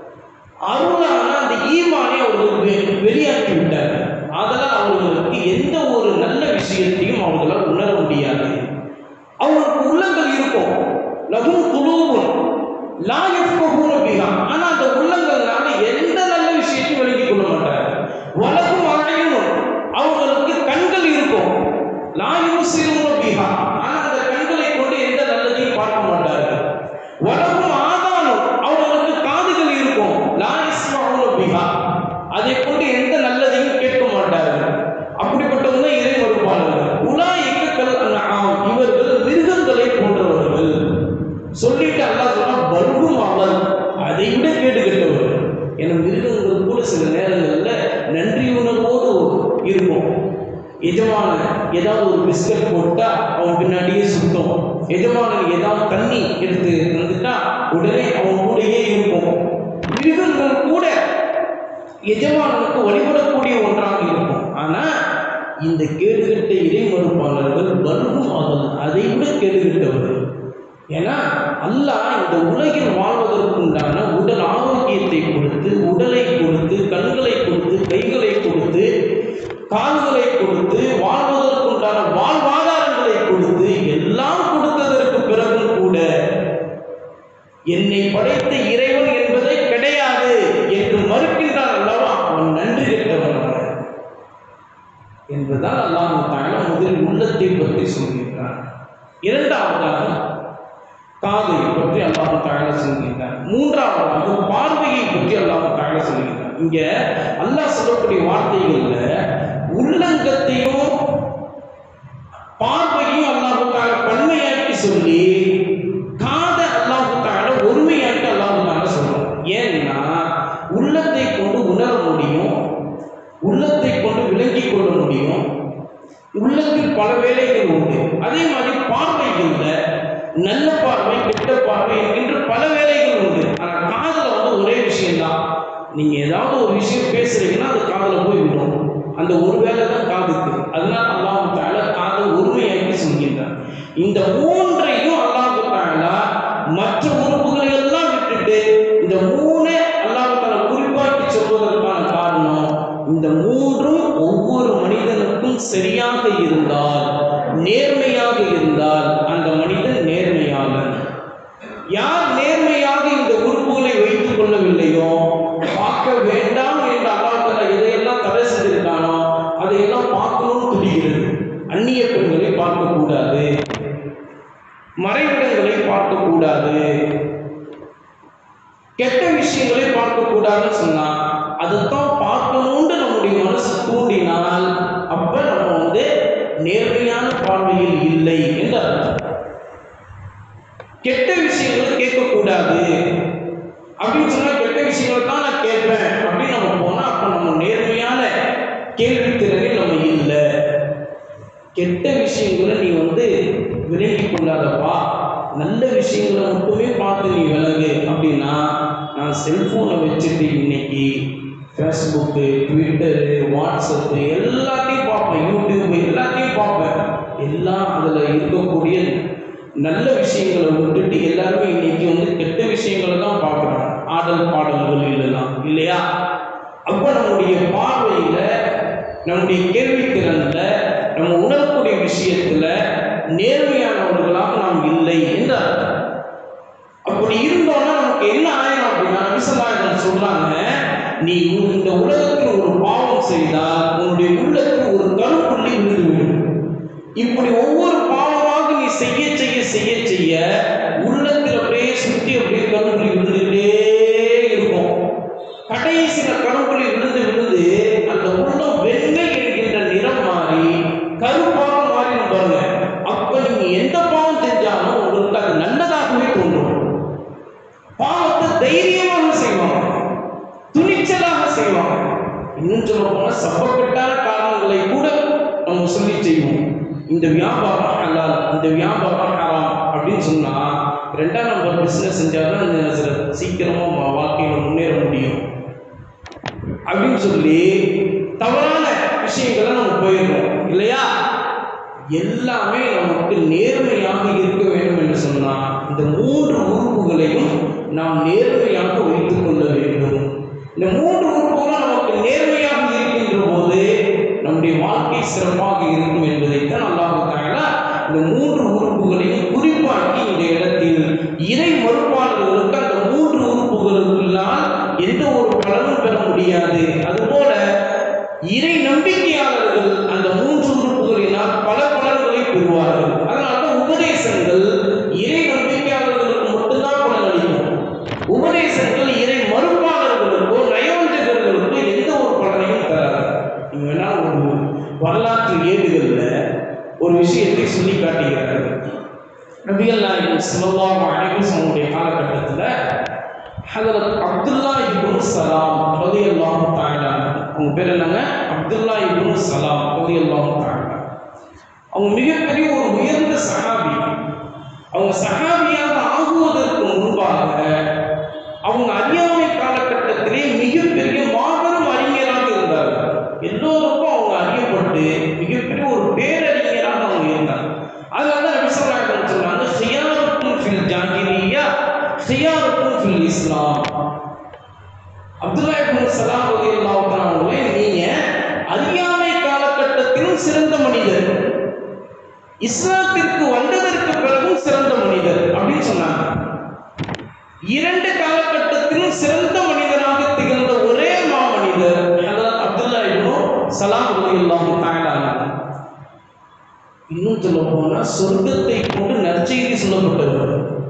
அருளான அந்த ஈமானை அவர்கள் வெ- வெளியாக்கி விட்டார்கள் அதனால் அவர்களுக்கு எந்த ஒரு நல்ல விஷயத்தையும் அவர்களால் உணர முடியாது அவங்களுக்கு உள்ளங்கள் இருக்கும் லகும் குலூபும் லா யஃப்கஹூன பிஹா ஆனா அந்த உள்ளங்கள்னால எந்த நல்ல விஷயத்தையும் விளங்கிக் கொள்ள மாட்டாங்க வலகும் அழையணும் அவங்களுக்கு கண்கள் இருக்கும் லா யுசிருன பிஹா ஆனா அந்த கண்களை கொண்டு எந்த நல்லதையும் பார்க்க மாட்டார்கள் வலகும் ஆதானம் அவர்களுக்கு காதுகள் இருக்கும் லா யஸ்மஉன பிஹா அதை கொண்டு எந்த நல்லதையும் கேட்க மாட்டார்கள் அப்படிப்பட்டவங்க இறை வருவார்கள் உலாய்க்கல் அன்ஆம் இவர்கள் மிருகங்களை போன்றவர்கள் சொல்லிட்டு அல்லாஹ் சொன்னா பல்கும் அவர் அதை விட கேடு கெட்டவர் ஏன்னா மிருகங்கள் கூட சில நேரங்களில் நன்றி உணர்வோடு இருக்கும் எஜமானன் ஏதாவது ஒரு பிஸ்கட் போட்டா அவன் பின்னாடியே சுத்தம் எஜமானன் ஏதாவது தண்ணி எடுத்து தந்துட்டா உடனே அவன் கூடயே இருக்கும் மிருகங்கள் கூட எஜமானனுக்கு வழிபடக்கூடிய ஒன்றாக இருக்கும் ஆனா இந்த கேடுகட்ட இறை மறுப்பாளர்கள் வரும் அவர்கள் அதை விட கேடுகட்டவர்கள் ஏன்னா அல்லாஹ் இந்த உலகில் வாழ்வதற்குண்டான உடல் ஆரோக்கியத்தை கொடுத்து உடலை கொடுத்து கண்களை கொடுத்து கைகளை கொடுத்து கால்களை கொடுத்து வாழ்வதற்குண்டான வாழ்வாதாரங்களை கொடுத்து எல்லாம் கொடுத்ததற்கு பிறகும் கூட என்னை படைத்த இறைவன் என்பதை கிடையாது என்று மறுக்கின்றான் அல்லவா அவன் நன்றி கெட்டவன் அவன். என்பதால் அல்லாஹ் தாலா முதலில் உள்ளத்தை பற்றி சொல்கின்றான் இரண்டாவதாக காதை பற்றி அல்லாஹ் தாலா சொல்கின்றான் மூன்றாவதாக பார்வையை பற்றி அல்லாஹ் தாலா சொல்கின்றான் இங்க அல்லாஹ் சொல்லக்கூடிய வார்த்தைகள்ல உள்ளங்கத்தையும் பார்வையும் அல்லாஹு தாலா பன்மையாக்கி சொல்லி காதை அல்லாஹு தாலா ஒருமையாக்கி அல்லாஹு தாலா சொல்றோம் ஏன்னா உள்ளத்தை கொண்டு உணர முடியும் உள்ளத்தை கொண்டு விளங்கிக் கொள்ள முடியும் உள்ளத்தில் பல வேலைகள் உண்டு அதே மாதிரி பார்வைகள்ல நல்ல பார்வை கெட்ட பார்வை என்கின்ற பல வேலைகள் உண்டு ஆனால் காதுல வந்து ஒரே விஷயம்தான் நீங்க ஏதாவது ஒரு விஷயம் பேசுறீங்கன்னா அது காதுல போய் விடும் அந்த ஒரு வேலை தான் காதுக்கு அதனால அல்லாஹ் தால காதை ஒருமையாக்கி சொல்கின்றார் இந்த மூன்றையும் அல்லாஹ் தால மற்ற உறுப்புகளை எல்லாம் விட்டுட்டு இந்த மூணை அல்லாஹ் தால குறிப்பாக்கி சொல்வதற்கான காரணம் இந்த மூன்றும் ஒவ்வொரு மனிதனுக்கும் சரியாக இருந்தால் நேர்மையாக இருந்தால் அந்த மனிதன் நேர்மையாளன் யார் நேர்மையாக இந்த உறுப்புகளை வைத்துக் கொள்ளவில்லையோ பார்க்க வேண்டாம் என்று அல்லாஹ் எதையெல்லாம் தடை செஞ்சிருக்கானோ அதையெல்லாம் பார்க்கணும்னு துடிக்கிறது அந்நிய பெண்களை பார்க்கக்கூடாது மறைவிடங்களை பார்க்கக்கூடாது கெட்ட விஷயங்களை பார்க்கக்கூடாதுன்னு சொன்னா அதைத்தான் பார்க்கணும்னு நம்முடைய மனசு தூண்டினால் அப்ப நம்ம வந்து நேர்மையான பார்வையில் இல்லை என்று அர்த்தம் கெட்ட விஷயங்களை கேட்கக்கூடாது அப்படின்னு சொன்னா கெட்ட விஷயங்களை தான் நான் கேட்பேன் அப்படின்னு நம்ம போனா அப்ப நம்ம நேர்மையான கேள்வி திறனில் நம்ம இல்லை கெட்ட விஷயங்களை நீ வந்து விலகி கொள்ளாதப்பா நல்ல விஷயங்களை மட்டுமே பார்த்து நீ விலகு அப்படின்னா நான் செல்ஃபோனை வச்சுட்டு இன்னைக்கு ஃபேஸ்புக்கு ட்விட்டரு வாட்ஸ்அப்பு எல்லாத்தையும் பார்ப்பேன் யூடியூப் எல்லாத்தையும் பார்ப்பேன் எல்லாம் அதில் இருக்கக்கூடிய நல்ல விஷயங்களை விட்டுட்டு எல்லாருமே இன்னைக்கு வந்து கெட்ட விஷயங்களை தான் பார்க்குறாங்க ஆடல் பாடல்கள் இல்லைலாம் இல்லையா அப்போ நம்முடைய பார்வையில் நம்முடைய கேள்வித்திறன்ல நம்ம உணரக்கூடிய விஷயத்துல நேர்மையானவர்களாக நாம் இல்லை என்று அர்த்தம் அப்படி இருந்தோம்னா நமக்கு என்ன ஆயிடும் அப்படின்னா விசலாயர்கள் சொல்றாங்க நீ இந்த உலகத்தில் ஒரு பாவம் செய்தால் உன்னுடைய உள்ளத்தில் ஒரு கருப்புள்ளி விழுந்துவிடும் இப்படி ஒவ்வொரு பாவமாக நீ செய்ய செய்ய செய்ய செய்ய உள்ளத்தில் அப்படியே சுற்றி அப்படியே கருப்புள்ளி விழுந்துகிட்டே இருக்கும் கடைசியில கருப்புள்ளி விழுந்து விழுந்து அந்த உள்ளம் வெண்மை என்கின்ற நிறம் மாறி கருப்பாக மாறி பாருங்க அப்ப நீங்க எந்த பாவம் செஞ்சாலும் உங்களுக்கு அது நல்லதாகவே தோன்றும் பாவத்தை தைரியமாக செய்வாங்க துணிச்சலாக செய்வாங்க இன்னும் சொல்ல போனா சப்பக்கட்டான காரணங்களை கூட நம்ம சொல்லி செய்வோம் இந்த வியாபாரம் ஹலால் இந்த வியாபாரம் ஹராம் அப்படின்னு சொன்னா ரெண்டாம் நம்பர் பிசினஸ் செஞ்சாதான் இந்த சில சீக்கிரமா வா- வாழ்க்கையில முன்னேற முடியும் அப்படின்னு சொல்லி தவறான விஷயங்களை நம்ம போயிடுறோம் இல்லையா எல்லாமே நமக்கு நேர்மையாக இருக்க வேண்டும் என்று சொன்னால் இந்த மூன்று உறுப்புகளையும் நாம் நேர்மையாக வைத்துக் கொள்ள வேண்டும் இந்த மூன்று உறுப்புகளும் நமக்கு நேர்மையாக இருக்கின்ற போது நம்முடைய வாழ்க்கை சிறப்பாக இருக்கும் என்பதைத்தான் அல்லாஹ் தஆலா இந்த மூன்று உறுப்புகளையும் குறிப்பாக்கி இந்த இடத்தில் இறை மறுப்பாளர்களுக்கு அந்த மூன்று உறுப்புகளுக்கெல்லாம் எந்த ஒரு பலனும் பெற முடியாது அதுபோல இறை நம்பிக்கையாளர்கள் அந்த மூன்று உறுப்புகளினால் பல பலன்களை பெறுவார்கள் அதனால தான் உபதேசங்கள் இறை நம்பிக்கையாளர்களுக்கு மட்டும்தான் பலன் அளிக்கும் உபதேசங்கள் இறை மறுப்பாளர்களுக்கோ நயோஜகர்களுக்கோ எந்த ஒரு பலனையும் தராது நீங்க வேணா ஒரு வரலாற்று ஏடுகளில் ஒரு விஷயத்தை சொல்லி காட்டுகிறார்கள் நபிகள் நாயகம் ஸல்லல்லாஹு அலைஹி வஸல்லம் காலகட்டத்தில் ஹதரத் அப்துல்லா இப்னு சலாம் ரலியல்லாஹு தஆலா அவங்க பேர் என்னங்க அப்துல்லா இப்னு சலாம் ரலியல்லாஹு தஆலா அவங்க மிகப்பெரிய ஒரு உயர்ந்த சஹாபி அவங்க சஹாபியாக ஆகுவதற்கு முன்பாக அவங்க அறியாமை காலகட்டத்திலே மிகப்பெரிய மாபெரும் அறிஞராக இருந்தார்கள் எல்லோருக்கும் அவங்க அறியப்பட்டு மிகப்பெரிய ஒரு பேரறிஞராக அவங்க இருந்தாங்க அதனால தான் நபி ஸல்லல்லாஹு அலைஹி வஸல்லம் சொல்றாங்க ஷியாருக்கும் ஃபில் ஜாஹிலியா ஷியாருக்கும் ஃபில் இஸ்லாம் அப்துல்லா இப்னு சலாம் ரலியல்லாஹு தஆலா அவர்களே நீங்க அறியாமை காலகட்டத்திலும் சிறந்த மனிதர் இஸ்லாத்திற்கு வந்ததற்கு பிறகும் சிறந்த மனிதர் அப்படின்னு சொன்னாங்க இரண்டு காலகட்டத்திலும் சிறந்த மனிதராக திகழ்ந்த ஒரே மாமனிதர் ஹதரத் அப்துல்லா இப்னு சலாம் ரலியல்லாஹு தஆலா இன்னும் சொல்ல போனா சொர்க்கத்தை கொண்டு நற்செய்தி சொல்லப்பட்டவர்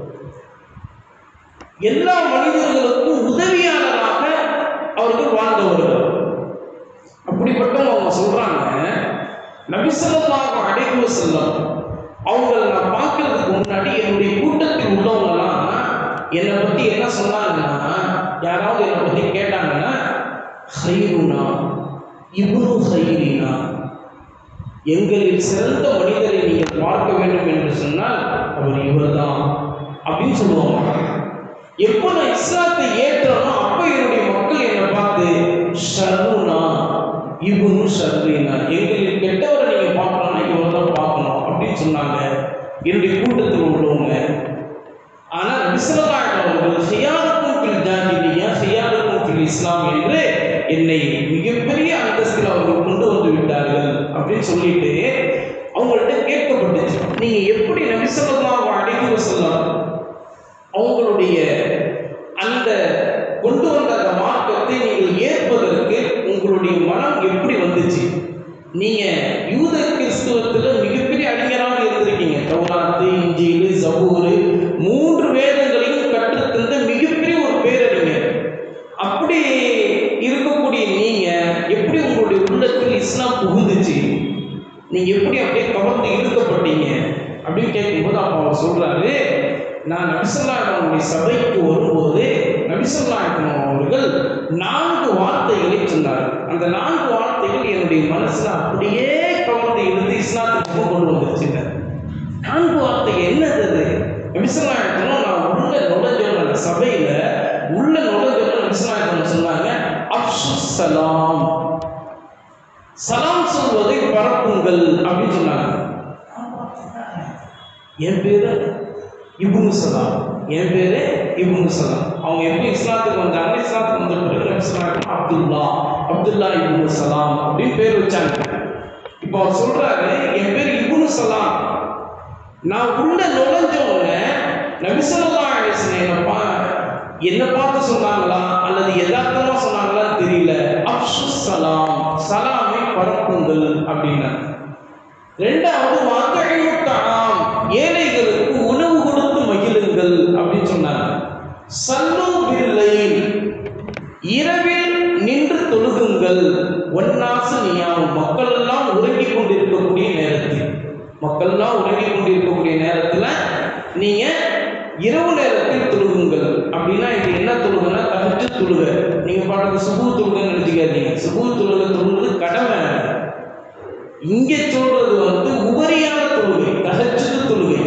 எல்லா மனிதர்களுக்கும் உதவியாளராக அவர்கள் வாழ்ந்தவர்கள் அப்படிப்பட்டவங்க அவங்க சொல்றாங்க நபிசல்லாஹு அலைஹி வஸல்லம் அவங்கள நான் பார்க்கறதுக்கு முன்னாடி என்னுடைய கூட்டத்தில் உள்ளவங்கலாம் என்னை பத்தி என்ன சொன்னாங்கன்னா யாராவது என்னை பத்தி கேட்டாங்கன்னா ஹைருனா இப்னு ஹைரினா எங்களில் சிறந்த மனிதரை நீங்கள் பார்க்க வேண்டும் என்று சொன்னால் அவர் இவர்தான் அப்படின்னு சொல்லுவாங்க எப்போ நான் இஸ்லாத்தை ஏற்றனோ அப்ப என்னுடைய மக்கள் என்னை பார்த்து ஷர்ருனா இவனு ஷர்ரினா எங்களில் கெட்டவரை நீங்க பார்க்கணும்னா இவர் தான் பார்க்கணும் அப்படின்னு சொன்னாங்க என்னுடைய கூட்டத்தில் உள்ளவங்க ஆனா நபிசல்லாஹ் அவர்கள் செய்யாருக்கும் ஃபில் ஜாஹிலியா செய்யாருக்கும் ஃபில் இஸ்லாம் என்று என்னை மிகப்பெரிய அந்தஸ்தில் அவர்கள் கொண்டு வந்து விட்டார்கள் அப்படின்னு சொல்லிட்டு அவங்கள்ட்ட கேட்கப்பட்டுச்சு நீங்க எப்படி நபிசல்லாஹ் அழைத்து வசல்லாம் அவங்களுடைய அந்த கொண்டு வந்த அந்த மார்க்கத்தை நீங்கள் ஏற்பதற்கு உங்களுடைய மனம் எப்படி வந்துச்சு நீங்க யூத கிறிஸ்துவத்துல மிகப்பெரிய அறிஞராக இருந்திருக்கீங்க தௌராத்து இஞ்சிலு சபூரு மூன்று வேதங்களையும் கற்றுத்தந்த மிகப்பெரிய ஒரு பேரறிஞர் அப்படி இருக்கக்கூடிய நீங்க எப்படி உங்களுடைய உள்ளத்தில் இஸ்லாம் புகுந்துச்சு நீங்க எப்படி அப்படியே கவர்ந்து இழுக்கப்பட்டீங்க அப்படின்னு கேட்கும்போது அப்போ அவர் சொல்றாரு நான் நபிசல்லாஹனுடைய சபைக்கு வரும்போது நபிசல்லாஹன் அவர்கள் நான்கு வார்த்தைகளை சொன்னார் அந்த நான்கு வார்த்தைகள் என்னுடைய மனசுல அப்படியே கவர்ந்து இழுத்து இஸ்லாத்துக்கு கொண்டு வந்துருச்சுங்க நான்கு வார்த்தை என்னது அது நபிசல்லாஹனும் நான் உள்ள நுழைஞ்சோம் அந்த சபையில உள்ள நுழைஞ்சோம் நபிசல்லாஹன் சொன்னாங்க அப்சு சலாம் சலாம் சொல்வதை பரப்புங்கள் அப்படின்னு சொன்னாங்க என் பேரு இப்னு சலாம் என் பேரு இப்னு சலாம் அவங்க எப்படி இஸ்லாத்துக்கு வந்தாங்க இஸ்லாத்துக்கு வந்த பிறகு நபி ஸல்லல்லாஹு அப்துல்லா அப்துல்லா இப்னு சலாம் அப்படின்னு பேர் வச்சாங்க இப்போ அவர் சொல்றாரு என் பேர் இப்னு சலாம் நான் உள்ள நுழைஞ்ச உடனே நபி ஸல்லல்லாஹு அலைஹி வஸல்லம் என்னை பா என்ன பார்த்து சொன்னாங்களா அல்லது யதார்த்தமா சொன்னாங்களான்னு தெரியல அப்சு சலாம் சலாமை பரப்புங்கள் அப்படின்னாங்க ரெண்டாவது வாக்கழிமுத்தாம் ஏழைகளுக்கு உணவு கொடுத்து மகிழுங்கள் அப்படின்னு சொன்னாங்க சல்லு பில்லை இரவில் நின்று தொழுகுங்கள் ஒன்னாசு நியாம் மக்கள் எல்லாம் உறங்கிக் கொண்டிருக்கக்கூடிய நேரத்தில் மக்கள் எல்லாம் உறங்கிக் கொண்டிருக்கக்கூடிய நேரத்துல நீங்க இரவு நேரத்தில் தொழுகுங்கள் அப்படின்னா இது என்ன தொழுகுன்னா தகுச்சு தொழுக நீங்க பாட்டுக்கு சுபு தொழுகன்னு நினைச்சுக்காதீங்க சுபு தொழுக தொழுகிறது கடமை இங்கே சொல்றது வந்து உபரியான தொழுகை தகச்சது தொழுகை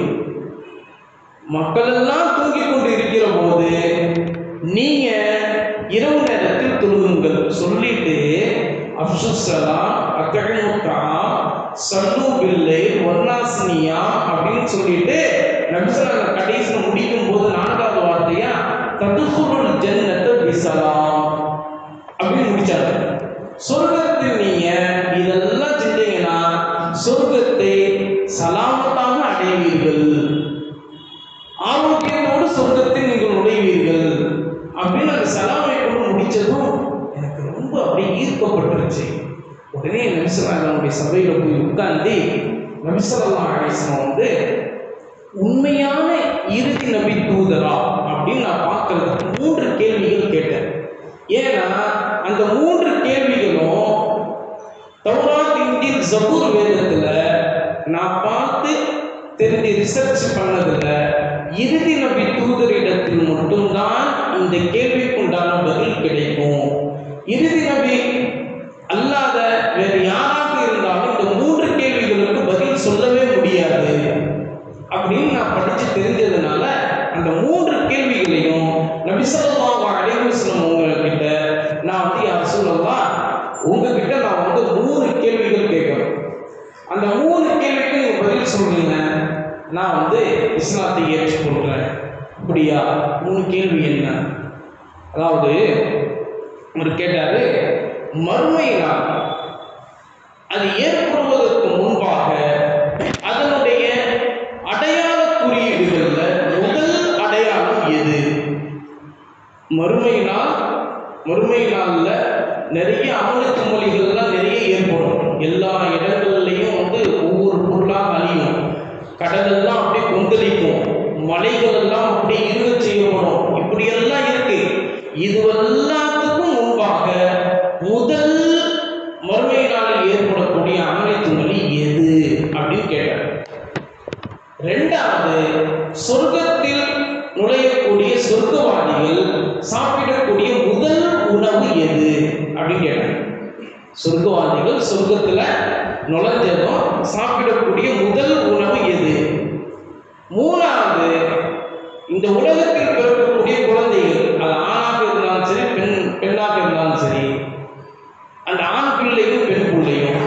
மக்கள் எல்லாம் தூங்கிக் கொண்டு இருக்கிற போது நீங்க இரவு நேரத்தில் தொழுகுங்கள் சொல்லிட்டு அப்சுசலாம் அக்கழமுக்கா சல்லு பில்லை ஒன்னாசினியா அப்படின்னு சொல்லிட்டு நபிசலாங்க கடைசியில் முடிக்கும் போது நான்காவது வார்த்தையா ததுகுருள் ஜன்னத்தை பிசலாம் அப்படின்னு முடிச்சாங்க சொர்க்கத்தில் நீங்க இதெல்லாம் செஞ்சீங்கன்னா சொர்க்கத்தை சலாமத்தாக அடைவீர்கள் ஆரோக்கியத்தோடு சொர்க்கத்தில் நீங்கள் நுழைவீர்கள் அப்படின்னு அந்த சலாமை கொண்டு முடிச்சதும் எனக்கு ரொம்ப அப்படியே ஈர்க்கப்பட்டுருச்சு உடனே நபிசல்லாங்களுடைய சபையில போய் உட்கார்ந்து நபிசல்லா அலிஸ்லாம் வந்து உண்மையான இறுதி நபி தூதரா அப்படின்னு நான் பார்க்கறதுக்கு மூன்று கேள்விகள் கேட்டேன் ஏன்னா அந்த மூன்று கேள்விகளும் தௌராத் இந்தில் ஜபூர் வேதத்துல நான் பார்த்து தெரிஞ்சு ரிசர்ச் பண்ணதுல இறுதி நபி தூதரிடத்தில் மட்டும்தான் இந்த கேள்விக்குண்டான பதில் கிடைக்கும் இறுதி நபி அல்லாத வேறு யாராக இருந்தாலும் இந்த மூன்று கேள்விகளுக்கு பதில் சொல்லவே முடியாது அப்படின்னு நான் படிச்சு தெரிஞ்சதுனால அந்த மூன்று கேள்விகளையும் நபிசல்லாஹு அலைஹி வஸல்லம் உங்ககிட்ட நான் வந்து யார் சொல்லலாம் உங்ககிட்ட நான் வந்து மூணு கேள்விகள் கேட்கணும் அந்த மூணு கேள்விக்கு நீங்க பதில் சொல்றீங்க நான் வந்து இஸ்லாத்தை ஏற்றுக்கொள்கிறேன் அப்படியா மூணு கேள்வி என்ன அதாவது அவர் கேட்டாரு மறுமை நாள் அது ஏற்படுவதற்கு முன்பாக அதனுடைய அடையாள குறியீடுகள்ல முதல் அடையாளம் எது மறுமை நாள் மறுமை நாள்ல நிறைய அமலுக்கு மொழிகள்லாம் நிறைய ஏற்படும் எல்லா இடங்கள்லையும் வந்து ஒவ்வொரு பொருளாக அழியும் கடலெல்லாம் அப்படியே கொந்தளிக்கும் மலைகள் எல்லாம் அப்படியே இருக செய்யப்படும் இப்படியெல்லாம் இருக்கு இது எல்லாத்துக்கும் முன்பாக முதல் மறுமை நாளில் ஏற்படக்கூடிய அமளித்து மொழி எது அப்படின்னு கேட்டார் ரெண்டாவது சொர்க்கத்தில் நுழையக்கூடிய சொர்க்கவாதிகள் சாப்பிடக்கூடிய முதல் உணவு எது அப்படின்னு கேட்டாங்க சொர்க்கவாதிகள் சொர்க்கத்துல நுழைஞ்சதும் சாப்பிடக்கூடிய முதல் உணவு எது மூணாவது இந்த உலகத்தில் பிறக்கக்கூடிய குழந்தைகள் அது ஆணாக இருந்தாலும் சரி பெண் பெண்ணாக இருந்தாலும் சரி அந்த ஆண் பிள்ளையும் பெண் பிள்ளையும்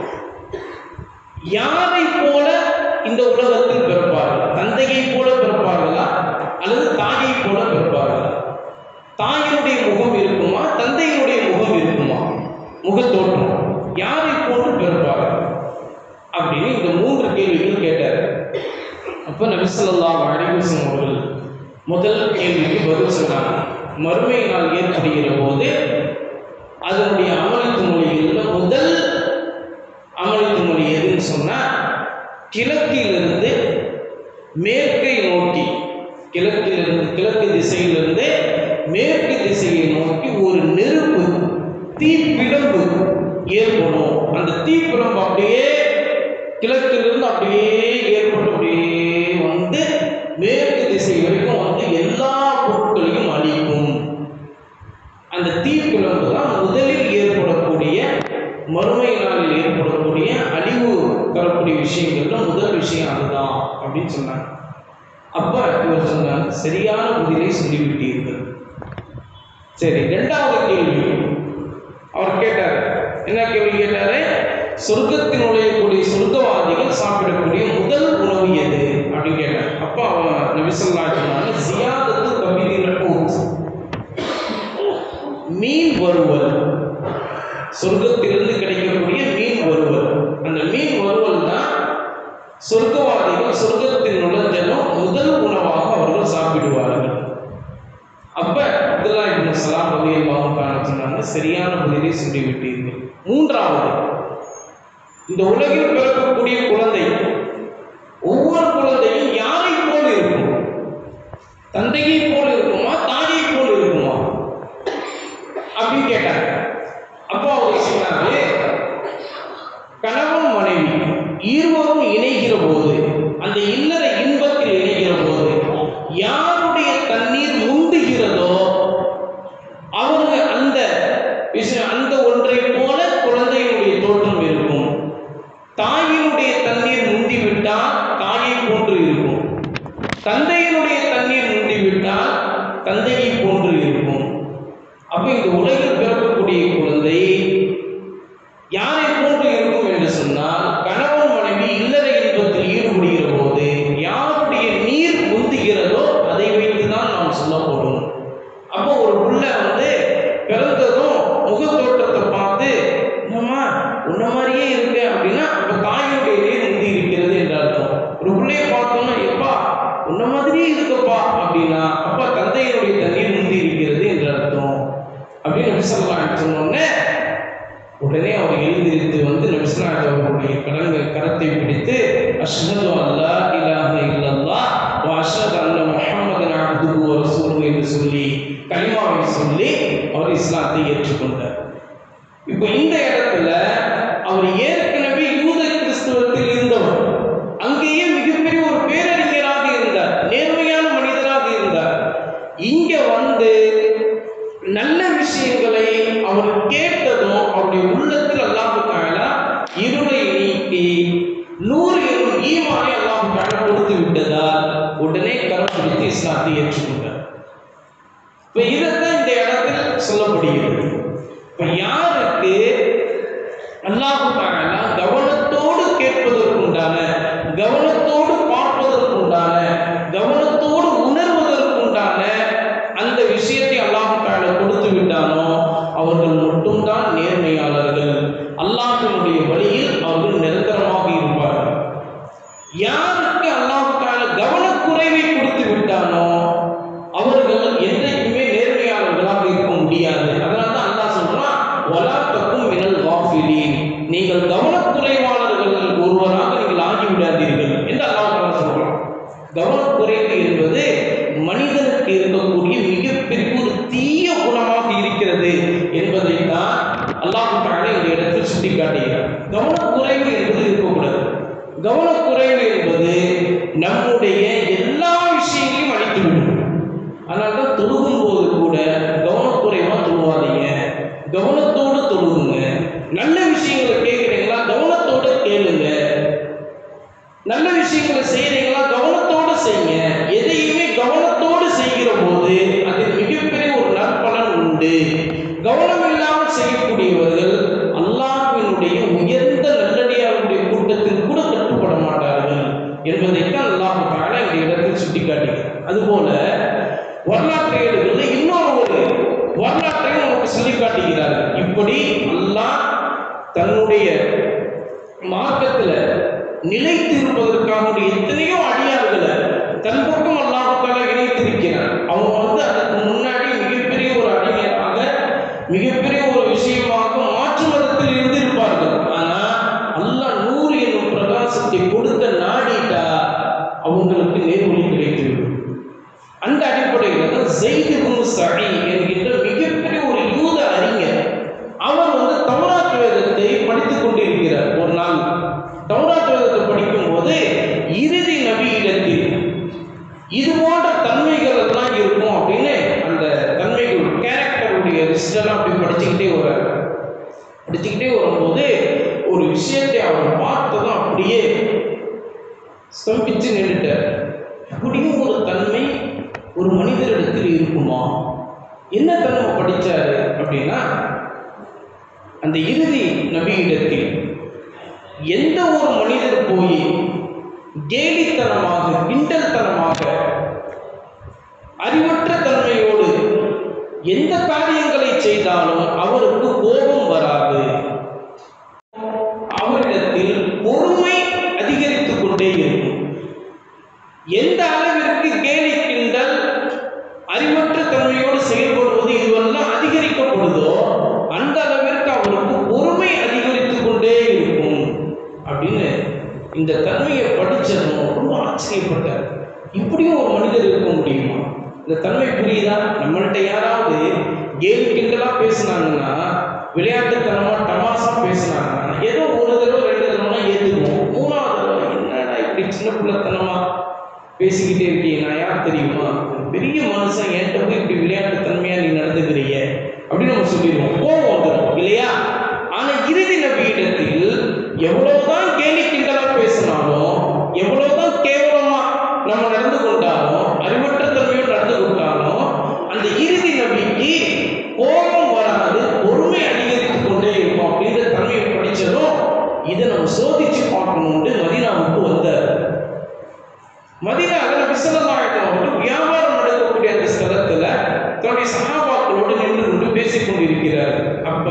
யாரை போல இந்த உலகத்தில் பிறப்பார்கள் தந்தையை போல பிறப்பார்களா அல்லது தாயை போல பிறப்பார்களா தாயினுடைய முகம் இருக்குமா தந்தையினுடைய முகம் இருக்குமா முகத்தோற்றம் யாரை போன்று பிறப்பார்கள் அப்படின்னு இந்த மூன்று கேள்விகள் கேட்டார் அப்போ நபிசல்லாஹ் அலிவசம் அவர்கள் முதல் கேள்விக்கு பதில் சொன்னாங்க மறுமை நாள் ஏற்படுகிற போது அதனுடைய அமளித்து மொழிகளில் முதல் அமளித்து மொழி எதுன்னு சொன்னால் கிழக்கிலிருந்து மேற்கை நோக்கி கிழக்கிலிருந்து கிழக்கு திசையிலிருந்து மேற்கு திசையை நோக்கி ஒரு நெருப்பு தீப்பிழம்பு ஏற்படும் அந்த தீப்பிழம்பு அப்படியே கிழக்கிலிருந்து அப்படியே ஏற்பட்டு அப்படியே வந்து மேற்கு திசை வரைக்கும் வந்து எல்லா பொருட்களையும் அழிக்கும் அந்த தீப்பிழம்பு தான் முதலில் ஏற்படக்கூடிய மறுமை நாளில் ஏற்படக்கூடிய அழிவு தரக்கூடிய விஷயங்கள்ல முதல் விஷயம் அதுதான் அப்படின்னு சொன்னாங்க அப்ப இவர் சொன்னாங்க சரியான பதிலை சொல்லிவிட்டீர்கள் சரி ரெண்டாவது கேள்வி அவர் கேட்டார் என்ன கேள்வி கேட்டாரு சொர்க்கத்தில் நுழையக்கூடிய சொர்க்கவாதிகள் சாப்பிடக்கூடிய முதல் உணவு எது அப்படின்னு கேட்டார் அப்ப அவன் நபிசல்லா சொன்னாங்க சியாதத்து கவிதையில் மீன் வறுவல் சொர்க்கத்திலிருந்து கிடைக்கக்கூடிய மீன் வறுவல் அந்த மீன் வறுவல் தான் சொர்க்கவாதிகள் சொர்க்கத்தில் நுழைஞ்சதும் முதல் உணவாக அவர்கள் சாப்பிடுவார்கள் அப்ப அப்துல்லா இப்னு சலாம் ரலியல்லாஹு தஆலா சொன்னாங்க சரியான பதிலை சொல்லிவிட்டீர்கள் மூன்றாவது இந்த உலகில் பிறக்கக்கூடிய குழந்தை ஒவ்வொரு குழந்தையும் யாரை போல் இருக்கும் தந்தையை போல் இருக்குமா தாயை போல் இருக்குமா அப்படின்னு கேட்டாங்க அப்போ அவர் சொன்னாரு கணவன் மனைவி இருவரும் இணைகிற போது அந்த இல்லற இன்பத்தில் இணைகிற போது யாருடைய தண்ணீர் முந்துகிறதோ அவங்க அந்த விஷயம் அந்த ஒன்றை போல குழந்தையினுடைய தோற்றம் இருக்கும் தாயினுடைய தண்ணீர் முந்திவிட்டால் தாயை போன்று இருக்கும் தந்தையினுடைய தண்ணீர் முந்திவிட்டால் தந்தையை போன்று இருக்கும் அப்ப இந்த உலகில் பிறக்கக்கூடிய குழந்தை யாரை போன்று இருக்கும் என்று சொன்னால் கணவன் மனைவி இல்லற இன்பத்தில் ஈடுபடுகிற போது யாருடைய நீர் முந்துகிறதோ அதை வைத்துதான் நாம் சொல்ல போறோம் அப்போ ஒரு புள்ள வந்து பிறந்ததும் முகத்தோட்டத்தை பார்த்து என்னம்மா உன்ன மாதிரியே இருக்கு அப்படின்னா அப்ப தாயுடைய நீர் முந்தி இருக்கிறது என்று அர்த்தம் ஒரு பிள்ளைய பார்த்தோம்னா எப்பா உன்ன மாதிரியே இருக்குப்பா அப்படின்னா அப்பா தந்தையினுடைய தண்ணீர் முந்தி இருக்கிறது என்று அர்த்தம் அப்படின்னு நபிசல்லாம் சொன்னோடனே உடனே அவர் எழுந்திருந்து வந்து நபிசல்லாத் அவர்களுடைய கடங்க கரத்தை பிடித்து அஷ்ஹது அல்லா இலாஹ இல்லல்லாஹ் வ அஷ்ஹது அன்ன முஹம்மதன் அப்துஹு வ ரசூலுஹு என்று சொல்லி கலிமாவை சொல்லி அவர் இஸ்லாத்தை ஏற்றுக்கொண்டார் இப்போ இந்த இடத்துல அவர் ஏற்கனவே யூத கிறிஸ்துவத்தில் இருந்தவர் அங்கேயே மிகப்பெரிய ஒரு பேரறிஞராக இருந்தார் நேர்மையான மனிதராக இருந்தார் இங்க வந்து நல்ல விஷயங்களை அவர் கேட்டதும் அவருடைய உள்ளத்தில் அல்லாஹு தாலா இருளை நீக்கி நூறு எனும் ஈமானை அல்லாஹு தாலா கொடுத்து விட்டதால் உடனே கரம் பிடித்து இஸ்லாத்தை ஏற்றுக்கொண்டார் இப்ப இதைத்தான் இந்த இடத்தில் சொல்லப்படுகிறது இப்ப யாருக்கு அல்லாஹு தாலா கவனத்தோடு கேட்பதற்குண்டான கவனத்தோடு பார்ப்பதற்குண்டான கவனத்தோடு உணர்வதற்குண்டான அந்த விஷயத்தை அல்லாஹு தாலா கொடுத்து விட்டானோ அவர்கள் மட்டும்தான் நேர்மையாளர்கள் அல்லாஹினுடைய வழியில் அவர்கள் நிரந்தரமாக இருப்பார்கள் யாருக்கு அல்லாஹு தாலா கவனக்குறைவை கொடுத்து விட்டானோ அவர்கள் என்றைக்குமே நேர்மையாளர்களாக இருக்க முடியாது அதனால தான் அல்லாஹ் சொல்றான் வலா தக்கும் மினல் காஃபிலீன் நீங்கள் கவனக்குறைவாளர்கள் ஒருவராக நீங்கள் ஆகிவிடாதீர்கள் என்று அல்லாஹ் தாலா சொல்றான் கவனக்குறைவு என்பது மனிதனுக்கு இருக்கக்கூடிய மிகப்பெரிய ஒரு தீய குணமாக இருக்கிறது என்பதை தான் அல்லாஹ் தாலா இந்த இடத்தில் சுட்டிக்காட்டுகிறார் கவனக்குறைவு என்பது இருக்கக்கூடாது கவனக்குறைவு என்பது நம்முடைய எல்லா விஷயங்களையும் அழித்துவிடும் அதனால தான் தொழுகும் போது கூட கவனக்குறைவா தொழுவாதீங்க கவனத்தோடு தொழுவுங்க நல்ல விஷயங்களை கேட்குறீங்களா கவனத்தோட கேளுங்க நல்ல விஷயங்களை செய்யறீங்களா கவனத்தோட செய்யுங்க எதையுமே கவனத்தோடு செய்கிற போது அதில் மிகப்பெரிய ஒரு நற்பலன் உண்டு கவனம் இல்லாமல் செய்யக்கூடியவர்கள் அல்லாஹ்வினுடைய உயர்ந்த நல்லடியாருடைய கூட்டத்தில் கூட கட்டுப்பட மாட்டார்கள் என்பதைத்தான் அல்லாஹ் தாலா இந்த இடத்தில் சுட்டிக்காட்டுகிறார் அதுபோல வரலாற்று ஏடுகளில் இன்னொரு ஒரு வரலாற்றையும் நமக்கு சொல்லி காட்டுகிறார்கள் இப்படி அல்லாஹ் தன்னுடைய மார்க்கத்தில் நிலைத்து இருப்பதற்காக எத்தனையோ அடியார்களை தன் பக்கம் அல்லாஹால இணைத்திருக்கிறார் அவங்க வந்து அதுக்கு முன்னாடி மிகப்பெரிய ஒரு அறிஞராக மிகப்பெரிய ஒரு விஷயமாக மாற்று மதத்தில் இருந்திருப்பார்கள் ஆனா அல்லாஹ் நூறு என்னும் பிரகாசத்தை கொடுத்த நாடிட்டா அவங்களுக்கு நேர்வழி கிடைத்துவிடும் அந்த அடிப்படையில் தான் ஜெயிது குமு சஹி என்கின்ற மிகப்பெரிய ஒரு யூத அறிஞர் அவர் வந்து தௌராத் வேதத்தை படித்துக் கொண்டிருக்கிறார் ஒரு நாள் தௌராத் வேதத்தை படிக்கும்போது இறுதி நபியிடத்தில் இது போன்ற தன்மைகள் எல்லாம் இருக்கும் அப்படின்னு அந்த தன்மைகள் கேரக்டருடைய லிஸ்டெல்லாம் அப்படி படிச்சுக்கிட்டே வர்றாரு படிச்சுக்கிட்டே வரும்போது ஒரு விஷயத்தை அவர் பார்த்ததும் அப்படியே ஸ்தம்பிச்சு நின்றுட்டார் அப்படியும் ஒரு தன்மை ஒரு மனிதரிடத்தில் இருக்குமா என்ன தன்மை படிச்சாரு அப்படின்னா அந்த இறுதி நபியிடத்தில் எந்த ஒரு மனிதர் போய் கேலித்தனமாக கிண்டல்தனமாக அறிவற்ற தன்மையோடு எந்த காரியங்களை செய்தாலும் அவருக்கு கோபம் வராது அவரிடத்தில் பொறுமை அதிகரித்துக் கொண்டே இருக்கும் எந்த அளவிற்கு கேலி கிண்டல் அறிவற்ற தன்மையோடு செயல்படுவது இதுவெல்லாம் அதிகரிக்கப்படுதோ அந்த அளவிற்கு அவருக்கு பொறுமை அதிகரித்துக் கொண்டே இருக்கும் அப்படின்னு இந்த தன்மையை படிச்சதும் ரொம்ப ஆச்சரியப்பட்டார் இப்படியும் ஒரு மனிதர் இருக்க முடியுமா இந்த தன்மை புரியுதா நம்மள்ட்ட யாராவது கேலி கிண்டலா பேசுனாங்கன்னா விளையாட்டுத்தனமா டமாசா பேசுனாங்கன்னா ஏதோ ஒரு தடவை ரெண்டு தடவை ஏத்துக்குவோம் மூணாவது தடவை என்னடா இப்படி சின்ன பிள்ளைத்தனமா பேசிக்கிட்டே இருக்கீங்க நான் யார் தெரியுமா ஒரு பெரிய மனுஷன் என்கிட்ட போய் இப்படி விளையாட்டுத்தன்மையா நீ நடந்துக்கிறீங்க அப்படின்னு நம்ம சொல்லிடுவோம் கோவம் வந்துடும் இல்லையா ஆனா இறுதி நபியிடத்தில் எவ்வளவுதான் கேலி கிண்டலா பேசினாலும் எவ்வளவுதான் கேவலமா நம்ம நடந்து கொண்டாலும் அறிவற்ற தன்மையோடு நடந்து கொண்டாலும் அந்த இறுதி நபிக்கு கோபம் வராது பொறுமை அதிகரித்துக் கொண்டே இருக்கும் அப்படின்ற தன்மையை படிச்சதும் இதை நம்ம சோதிச்சு பார்க்கணும்னு மதினாவுக்கு வந்தார் மதினாவில் விசலநாயகம் அவர்கள் வியாபாரம் நடக்கக்கூடிய அந்த ஸ்தலத்துல தன்னுடைய சகாபாக்களோடு நின்று கொண்டு பேசிக் கொண்டிருக்கிறார் அப்ப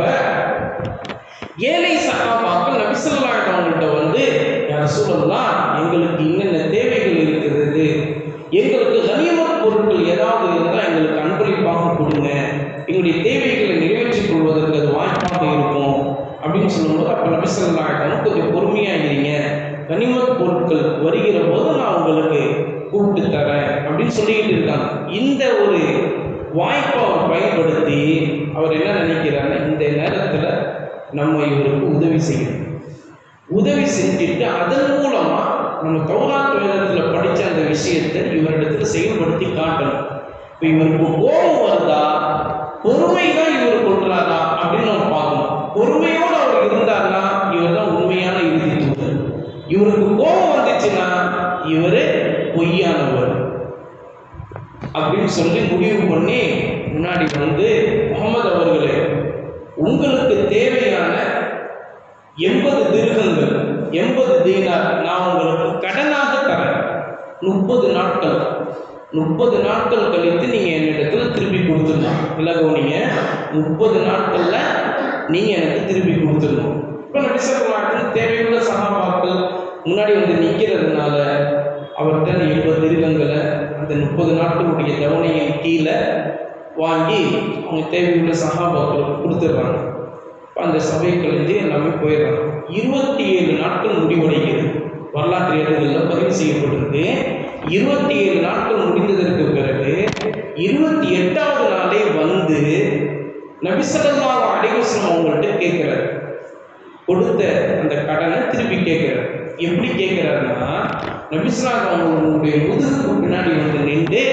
ஏழை சகாபாக்கள் நபிசல்லாயிரம் அவங்கள்ட்ட வந்து யார் சொல்லலாம் எங்களுக்கு என்னென்ன தேவைகள் இருக்கிறது எங்களுக்கு கனிமத் பொருட்கள் ஏதாவது இருந்தால் எங்களுக்கு அன்பளிப்பாக கொடுங்க எங்களுடைய தேவைகளை நிறைவேற்றிக் கொள்வதற்கு அது வாய்ப்பாக இருக்கும் அப்படின்னு சொல்லும்போது அப்போ நபிசல்லாயிரம் கொஞ்சம் பொறுமையாக இருங்க கனிமத் பொருட்கள் வருகிற போது நான் உங்களுக்கு கூப்பிட்டு தரேன் அப்படின்னு சொல்லிக்கிட்டு இருக்காங்க இந்த ஒரு வாய்ப்பை அவர் பயன்படுத்தி அவர் என்ன நினைக்கிறாருன்னா இந்த நேரத்தில் நம்ம இவருக்கு உதவி செய்யணும் உதவி செஞ்சுட்டு அதன் மூலமா நம்ம தௌராத் வேதத்தில் படிச்ச அந்த விஷயத்தை இவரிடத்துல செயல்படுத்தி காட்டணும் இப்போ இவருக்கு கோபம் வருதா பொறுமை தான் இவர் கொள்றாரா அப்படின்னு நம்ம பார்க்கணும் பொறுமையோடு அவர் இருந்தார்னா இவர் தான் உண்மையான இறுதி தூதர் இவருக்கு கோபம் வந்துச்சுன்னா இவர் பொய்யானவர் அப்படின்னு சொல்லி முடிவு பண்ணி முன்னாடி வந்து முகமது அவர்களே உங்களுக்கு தேவையான எண்பது திருகங்கள் எண்பது தீனார் நான் உங்களுக்கு கடனாக தரேன் முப்பது நாட்கள் முப்பது நாட்கள் கழித்து நீங்கள் என்னிடத்துல திருப்பி கொடுத்துடலாம் விலகவுனீங்க முப்பது நாட்களில் நீங்கள் எனக்கு திருப்பி கொடுத்துடணும் இப்போ நடிசர்கள் தேவையுள்ள சகாபாக்கள் முன்னாடி வந்து நிற்கிறதுனால அவர்கிட்ட அந்த எண்பது திருகங்களை அந்த முப்பது நாட்களுடைய தவணையின் கீழே வாங்கி அவங்க தேவையுள்ள சகாபாக்களுக்கு கொடுத்துட்றாங்க இப்போ அந்த சபை கழிஞ்சு எல்லாமே போயிடுறாங்க இருபத்தி ஏழு நாட்கள் முடிவடைகிறது வரலாற்று ஏடுகளில் பதிவு செய்யப்பட்டிருக்கு இருபத்தி ஏழு நாட்கள் முடிந்ததற்கு பிறகு இருபத்தி எட்டாவது நாளே வந்து நபிசல்லாஹ் அலிவசனம் அவங்கள்ட்ட கேட்குறாரு கொடுத்த அந்த கடனை திருப்பி கேட்குறாரு எப்படி கேட்குறாருன்னா நபிஸ்லாம் அவங்களுடைய முதுகுக்கு பின்னாடி வந்து நின்று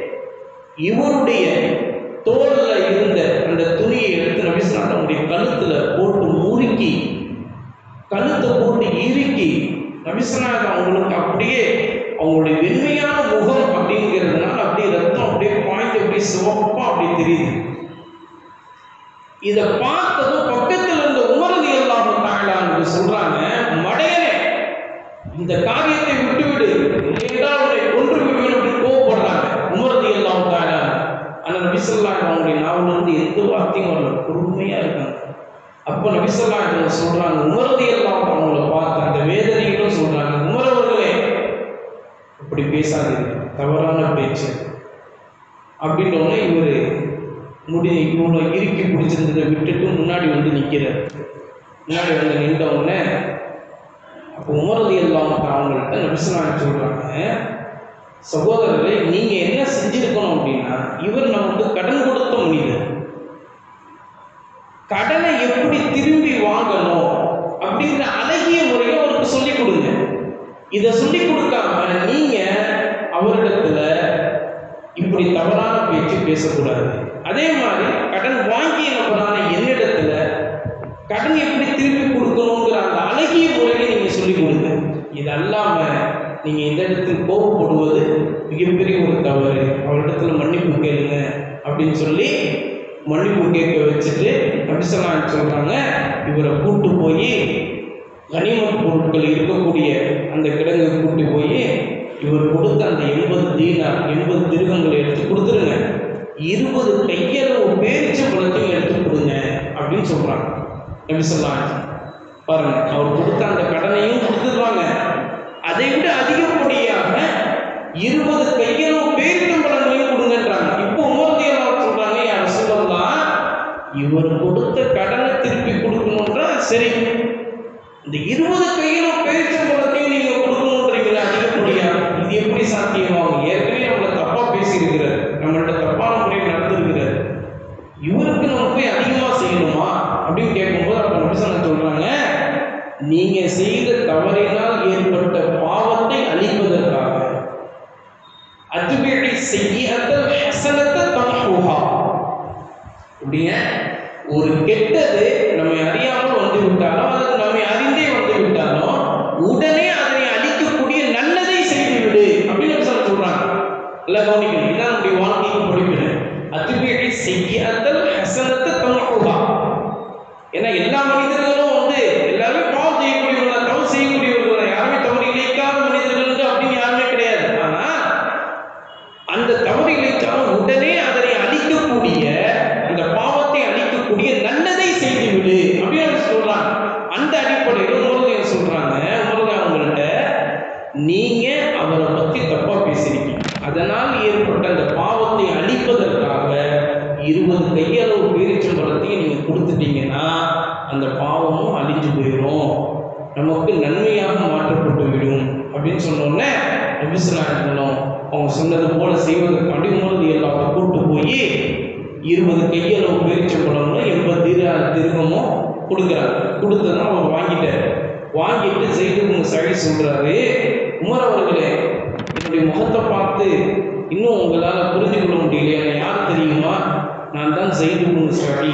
இவருடைய தோல்ல இருந்த அந்த துணியை எடுத்து நபிஸ்லாம் அவங்களுடைய கழுத்துல போட்டு முறுக்கி கழுத்தை போட்டு இறுக்கி நபிசனாக அவங்களுக்கு அப்படியே அவங்களுடைய வெண்மையான முகம் அப்படிங்கிறதுனால அப்படியே ரத்தம் அப்படியே பாய்ந்து அப்படியே சிவப்பா அப்படியே தெரியுது இதை பார்த்ததும் பக்கத்தில் இருந்த உமரதி எல்லாம் தாங்களான்னு சொல்றாங்க மடையனே இந்த காரியத்தை விட்டுவிடு இல்லையென்றால் உன்னை கொன்று விடுவேன் அப்படின்னு கோவப்படுறாங்க உமரதி எல்லாம் தாங்க ஆனால் நபிசல்லாங்க அவங்களுடைய நாவல இருந்து எந்த வார்த்தையும் வரல பொறுமையா இருக்காங்க அப்போ நபிசல்லாங்க சொல்றாங்க உமரதி எல்லாம் அவங்கள பார்த்து அந்த வேதனைகளும் சொல்றாங்க உமரவர்களே இப்படி பேசாதீங்க தவறான பேச்சு அப்படின்னோடனே இவர் முடி இவ்வளோ இறுக்கி பிடிச்சிருந்ததை விட்டுட்டு முன்னாடி வந்து நிற்கிறார் முன்னாடி வந்து நின்ற உடனே அப்போ உமரது எல்லாம் அவங்கள்ட்ட நபிசனாக சொல்கிறாங்க சகோதரர்களே நீங்கள் என்ன செஞ்சிருக்கணும் அப்படின்னா இவர் நமக்கு கடன் கொடுத்த மனிதர் கடனை எப்படி திரும்பி வாங்கணும் அப்படிங்கிற அழகிய முறையை அவருக்கு சொல்லிக் கொடுங்க இதை சொல்லிக் கொடுக்காம நீங்க அவரிடத்துல இப்படி தவறான பேச்சு பேசக்கூடாது அதே மாதிரி கடன் வாங்கிய நபரான என்னிடத்துல கடன் எப்படி திருப்பி கொடுக்கணுங்கிற அந்த அழகிய முறையை நீங்க சொல்லிக் கொடுங்க இது அல்லாம நீங்க இந்த இடத்தில் கோபப்படுவது மிகப்பெரிய ஒரு தவறு அவரிடத்துல மன்னிப்பு கேளுங்க அப்படின்னு சொல்லி மன்னிப்பு கேட்க வச்சுட்டு நபிசலாம் சொல்றாங்க இவரை கூட்டு போய் கனிமத் பொருட்கள் இருக்கக்கூடிய அந்த கிடங்கு கூட்டி போய் இவர் கொடுத்த அந்த எண்பது தீனார் எண்பது திருகங்களை எடுத்து கொடுத்துருங்க இருபது கையளவு பேரிச்ச பழத்தையும் எடுத்து கொடுங்க அப்படின்னு சொல்றாங்க நபிசல்லாம் பாருங்க அவர் கொடுத்த அந்த கடனையும் கொடுத்துருவாங்க அதை விட அதிகப்படியாக இருபது கையளவு பேரிச்சம்பழங்களையும் கொடுங்கன்றாங்க இப்போ உமர்தியெல்லாம் சொல்றாங்க யார் சொல்லலாம் இவர் கொடுத்த கடனை திருப்பி கொடுக்கணுன்றா சரி இந்த இருபது கையிலும் பேரிச்சம்பழத்தையும் நீங்க கொடுக்கணுன்றீங்களா அதிகப்படியா இது எப்படி சாத்தியமாகும் ஏற்கனவே நம்மளை தப்பா பேசியிருக்கிறார் நம்மள்ட்ட தப்பான முறையில் நடந்திருக்கிறார் இவருக்கு நம்ம போய் அதிகமா செய்யணுமா அப்படின்னு கேட்கும்போது அப்ப நபிசன சொல்றாங்க நீங்க செய்த தவறினால் ஏற்பட்ட பாவத்தை அழிப்பதற்காக அதுபிழி செய்யாத ஹசனத்தை தமஹுஹா அப்படிங்க ஒரு கெட்டது நம்மை அறியாமல் வந்து விட்டாலோ அல்லது நம்மை அறிந்தே வந்து விட்டாலோ உடனே அதனை அழிக்கக்கூடிய நல்லதை செய்து விடு அப்படின்னு சொல்ல சொல்றாங்க நல்லா கவனிக்கணும் இதான் நம்முடைய வாழ்க்கைக்கு படிப்பினை அதுபிழி செய்யாதல் ஹசனத்தை தமஹுஹா ஏன்னா எல்லா மனிதர்களும் வந்து எல்லாருமே பாவம் செய்யக்கூடியவங்களா தவறு செய்யக்கூடியவர்களா யாருமே தவறு இழைக்காத மனிதர்கள் அப்படின்னு யாருமே கிடையாது ஆனா அந்த தவறு இழைத்தாலும் உடனே அதனை அழிக்கக்கூடிய அந்த பாவத்தை அழிக்கக்கூடிய நல்லதை செய்து விடு அப்படின்னு அவங்க சொல்றாங்க அந்த அடிப்படையில் முருகன் சொல்றாங்க முருகன் அவங்கள்ட்ட நீங்க அவரை பத்தி தப்பா பேசுறீங்க அதனால் ஏற்பட்ட அந்த பாவத்தை அழிப்பதற்காக இருபது கையளவு பேரிச்சம்பழத்தையும் நீங்க கொடுத்துட்டீங்கன்னா அந்த பாவமும் அழிஞ்சு போயிடும் நமக்கு நன்மையாக மாற்றப்பட்டு விடும் அப்படின்னு சொன்னோடனே நபிசுலாட்டணும் அவங்க சொன்னது போல செய்வதற்காண்டி உமரது எல்லாத்தை கூட்டு போய் இருபது கையளவு பேரிச்சம்பழமும் எண்பது திரு திருகமும் கொடுக்குறாங்க கொடுத்ததுனா அவர் வாங்கிட்டார் வாங்கிட்டு செய்து சழி சொல்றாரு உமர் அவர்களே என்னுடைய முகத்தை பார்த்து இன்னும் உங்களால் புரிஞ்சு கொள்ள முடியலையா நான் யார் தெரியுமா நான் தான் செய்து சழி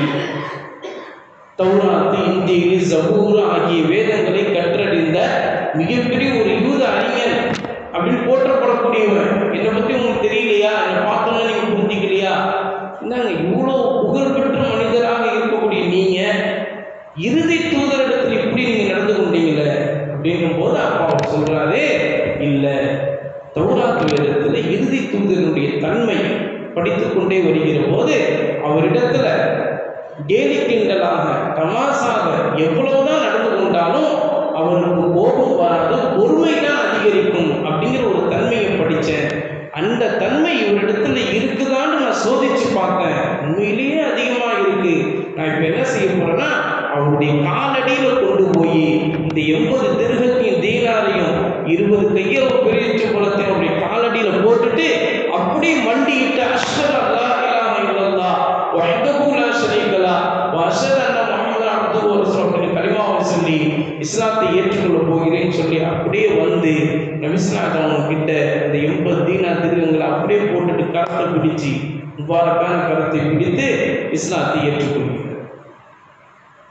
தௌராத்து இந்தியில் ஜபூர் ஆகிய வேதங்களை கற்றறிந்த மிகப்பெரிய ஒரு யூத அறிஞர் அப்படின்னு போற்றப்படக்கூடியவன் என்னை பற்றி உங்களுக்கு தெரியலையா என்னை பார்த்தோன்னா நீங்கள் புரிஞ்சிக்கலையா என்னங்க இவ்வளோ புகழ்பெற்ற மனிதராக இருக்கக்கூடிய நீங்கள் இறுதி தூதரிடத்தில் இப்படி நீங்கள் நடந்து கொண்டீங்களே அப்படின்னும் போது அப்பா அவர் சொல்கிறாரு இல்லை தௌராத்து வேதத்தில் இறுதி தூதருடைய தன்மை படித்துக்கொண்டே வருகிற போது அவரிடத்துல கேலி கிண்டலாக தமாசாக எவ்வளவுதான் நடந்து கொண்டாலும் அவருக்கு கோபம் வராது பொறுமை தான் அதிகரிக்கும் அப்படிங்கிற ஒரு தன்மையை படித்தேன் அந்த தன்மை இவரிடத்துல இருக்குதான்னு நான் சோதிச்சு பார்த்தேன் உண்மையிலேயே அதிகமாக இருக்கு நான் இப்போ என்ன செய்ய போறேன்னா அவருடைய காலடியில் கொண்டு போய் இந்த எண்பது திருகத்தையும் தீனாரையும் இருபது கையளவு பெரிய குளத்தையும் அவருடைய காலடியில் போட்டுட்டு அப்படியே மண்டியிட்டு அஷ்ஹது அல்லா இலாஹ இல்லல்லாஹ் வஹ்தஹு லா ஷரீக லஹ் வ அஷ்ஹது அன்ன முஹம்மது அப்துஹு வ ரசூலுஹு அப்படின்னு கலிமாவை சொல்லி இஸ்லாத்தை ஏற்றுக்கொள்ள போகிறேன்னு சொல்லி அப்படியே வந்து நபிஸ்லாத் அவங்க கிட்ட அந்த எண்பது தீனா திருகங்களை அப்படியே போட்டுட்டு கரத்தை பிடிச்சு முபாரக்கான கரத்தை பிடித்து இஸ்லாத்தை ஏற்றுக்கொள்கிறார்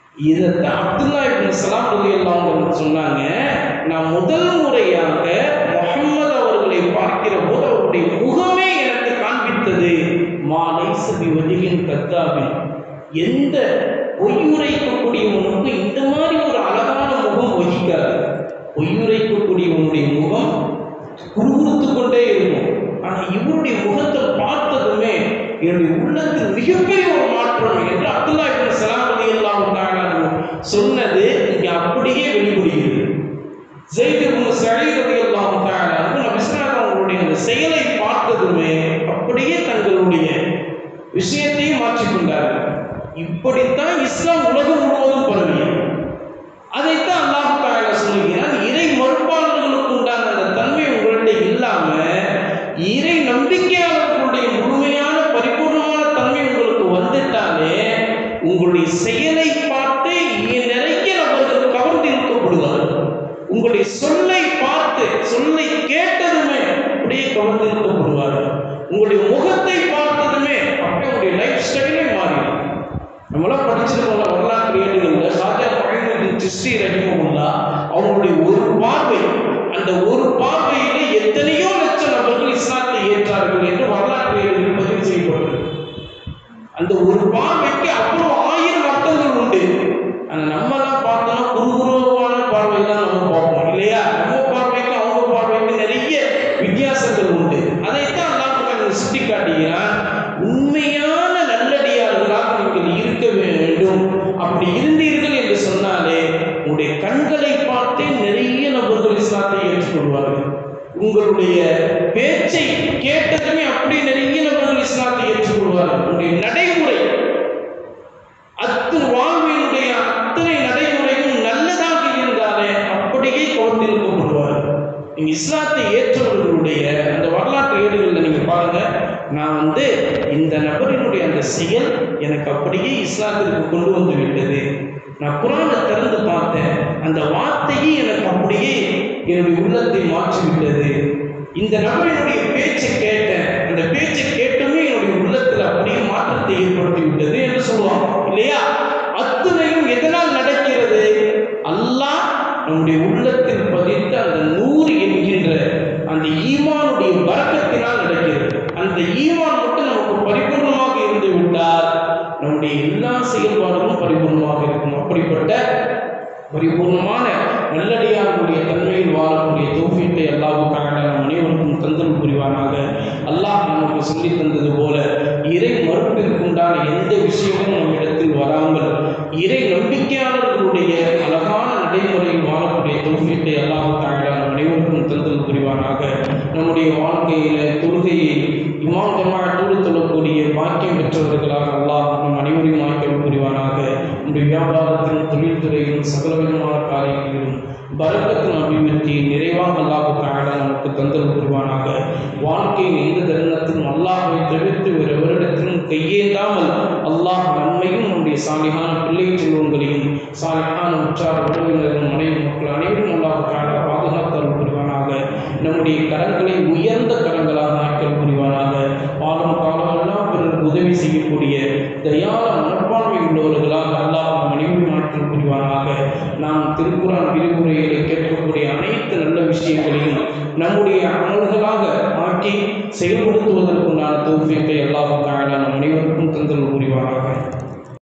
இதை அப்துல்லா இப்னு சலாம் ரலியல்லாஹு அன்ஹு சொன்னாங்க நான் முதல் முறையாக முஹம்மது அவர்களை பார்க்கிற போது அவருடைய முகமே எனக்கு காண்பித்தது மாலை சபி வதிலின் கத்தாபின் எந்த பொய்யுரைக்கக்கூடியவனுக்கு இந்த மாதிரி ஒரு அழகான முகம் வகிக்காது பொய்யுரைக்கக்கூடியவனுடைய முகம் குறுகுறுத்து கொண்டே இருக்கும் ஆனா இவருடைய முகத்தை பார்த்ததுமே என்னுடைய உள்ளத்தில் மிகப்பெரிய ஒரு மாற்றம் என்று அப்துல்லா இப்னு சலாம் ரலியல்லாஹு தஆலா அன்ஹு சொன்னது இங்க அப்படியே வெளிப்படுகிறது ஜெயித் இப்னு சயீத் ரலியல்லாஹு தஆலா அன்ஹு நபி ஸல்லல்லாஹு அவங்களுடைய அந்த செயலை பார்த்ததுமே அப்படியே தங்களுடைய விஷயத்தையும் மாற்றிக்கொண்டார்கள் இப்படித்தான் இஸ்லாம் உலகம் முழுவதும் பரவியது அதைத்தான் அல்லாஹ் தஆலா சொல்கிறான் இறை மறுப்பாளர்களுக்கு உண்டான அந்த தன்மை உங்கள்கிட்ட இல்லாம இறை நம்பிக்கையாளர்களுடைய முழுமையான பரிபூர்ணமான தன்மை உங்களுக்கு வந்துட்டாலே உங்களுடைய செயலை பார்த்து இ- நிறைய நபர்கள் கவர்ந்து இழுக்கப்படுவார்கள் உங்களுடைய சொல்லை பார்த்து சொல்லை கேட்டதுமே அப்படியே கவர்ந்து இழுக்கப்படுவார்கள் உங்களுடைய முகத்தை பார்த்ததுமே அப்படியே உங்களுடைய லைஃப் ஸ்டைலே மாறிடும் நம்மளாம் படிச்சிருக்கோம்ல வரலாற்று ஏடுகளில் ராஜா மஹிமுddin சிஸ்டி ரஹிமகுல்லா அவங்களுடைய ஒரு பார்வை அந்த ஒரு பார்வையிலே எத்தனையோ லட்சம் நபர்கள் இஸ்லாத்தை ஏற்றார்கள் என்று வரலாற்று ஏடுகளில் பதிவு செய்யப்பட்டது அந்த ஒரு பார்வைக்கு அவ்வளோ ஆயிரம் அர்த்தங்கள் உண்டு ஆனா நம்மலாம் பார்த்தோம்னா குறுகுருவான பார்வை தான் நம்ம பார்ப்போம் இல்லையா நம்ம பார்வைக்கு அவங்க பார்வைக்கு நிறைய வித்தியாசங்கள் உண்டு அதைத்தான் அல்லாஹ் சுட்டி காட்டுகிறான் உண்மையான நல்லடியார்களாக நீங்கள் இருக்க வேண்டும் அப்படி இருந்தீர்கள் என்று சொன்னாலே உங்களுடைய கண்களை பார்த்தே நிறைய நபர்கள் இஸ்லாத்தை ஏற்றுக்கொள்வார்கள் உங்களுடைய பேச்சை கேட்டதுமே அப்படி நிறைய நபர்கள் இஸ்லாத்தை ஏற்றுக்கொள்வார்கள் உங்களுடைய நடைமுறை அத்தனை வாழ்வினுடைய அத்தனை நடைமுறையும் நல்லதாக இருந்தாலே அப்படியே கவர்ந்திருக்கப்படுவார்கள் நீங்க இஸ்லாத்தை ஏற்றவர்களுடைய அந்த வரலாற்று ஏடுகளில் நீங்க பாருங்க நான் வந்து இந்த நபரினுடைய அந்த செயல் எனக்கு அப்படியே இஸ்லாத்திற்கு கொண்டு வந்து விட்டது நான் குரானை திறந்து பார்த்தேன் அந்த வார்த்தையே எனக்கு அப்படியே என்னுடைய உள்ளத்தை மாற்றி விட்டது இந்த நபரினுடைய பேச்சை கேட்டேன் அந்த பேச்சை கேட்டுமே என்னுடைய உள்ளத்தில் அப்படியே மாற்றத்தை ஏற்படுத்தி விட்டது என்று சொல்லுவாங்க இல்லையா அத்துணையும் எதனால் நடக்கிறது அல்லாஹ் நம்முடைய உள்ளத்தில் பதித்த அந்த நூறு என்கின்ற அந்த ஈமானுடைய வரக்கத்தினால் நடக்கிறது அந்த ஈமான் மட்டும் நமக்கு பரிபூர்ணமாக இருந்து விட்டால் நம்முடைய எல்லா செயல்பாடுகளும் பரிபூர்ணமாக இருக்கும் அப்படிப்பட்ட பரிபூர்ணமான நல்லடியார்களுடைய தன்மையில் வாழக்கூடிய தௌஃபீட்டை அல்லாஹுக்காக நம் அனைவருக்கும் தந்தல் புரிவானாக அல்லாஹ் நமக்கு சொல்லித் தந்தது போல இறை மறுப்பிற்குண்டான எந்த விஷயமும் நம்மிடத்தில் வராமல் இறை நம்பிக்கையாளர்களுடைய அழகான நடைமுறையில் வாழக்கூடிய தௌஃபீட்டை அல்லாஹுக்காக நம் அனைவருக்கும் தந்தல் புரிவானாக நம்முடைய வாழ்க்கையில தொழுகையை இமாம் ஜமாத்தோடு தொழக்கூடிய பாக்கியம் பெற்றவர்களாக அல்லாஹ் நம் அனைவரையும் வாய்க்கம் புரிவானாக நம்முடைய வியாபாரத்திலும் தொழில்துறையிலும் சகல விதமான காரியங்களிலும் பரக்கத்தின் அபிவிருத்தி நிறைவாக அல்லாஹு தாழ நமக்கு தந்தல் புரிவானாக வாழ்க்கையின் எந்த தருணத்திலும் அல்லாஹை தவிர்த்து வேறு எவரிடத்திலும் கையேந்தாமல் அல்லாஹ் நன்மையும் நம்முடைய சாலிகான பிள்ளை செல்வங்களையும் சாலிகான உற்றார் உறவினர்களும் மனைவி மக்கள் அனைவரும் அல்லாஹு தாழ பாதுகாத்தல் புரிவானாக நம்முடைய கரங்களை உயர்ந்த கரங்களாக ஆக்கல் புரிவானாக வாழும் காலமெல்லாம் பிறருக்கு உதவி செய்யக்கூடிய தயால மனப்பான்மை உள்ளவர்களாக அல்லாஹ் நம் அனைவரும் ஆற்றல் புரிவானாக நாம் திருக்குறான் விரிவுரைகளை கேட்கக்கூடிய அனைத்து நல்ல விஷயங்களையும் நம்முடைய அமல்களாக ஆக்கி செயல்படுத்துவதற்குண்டான தௌஃபீக்கை அல்லாஹ் தாழ நம் அனைவருக்கும் தந்தல் புரிவானாக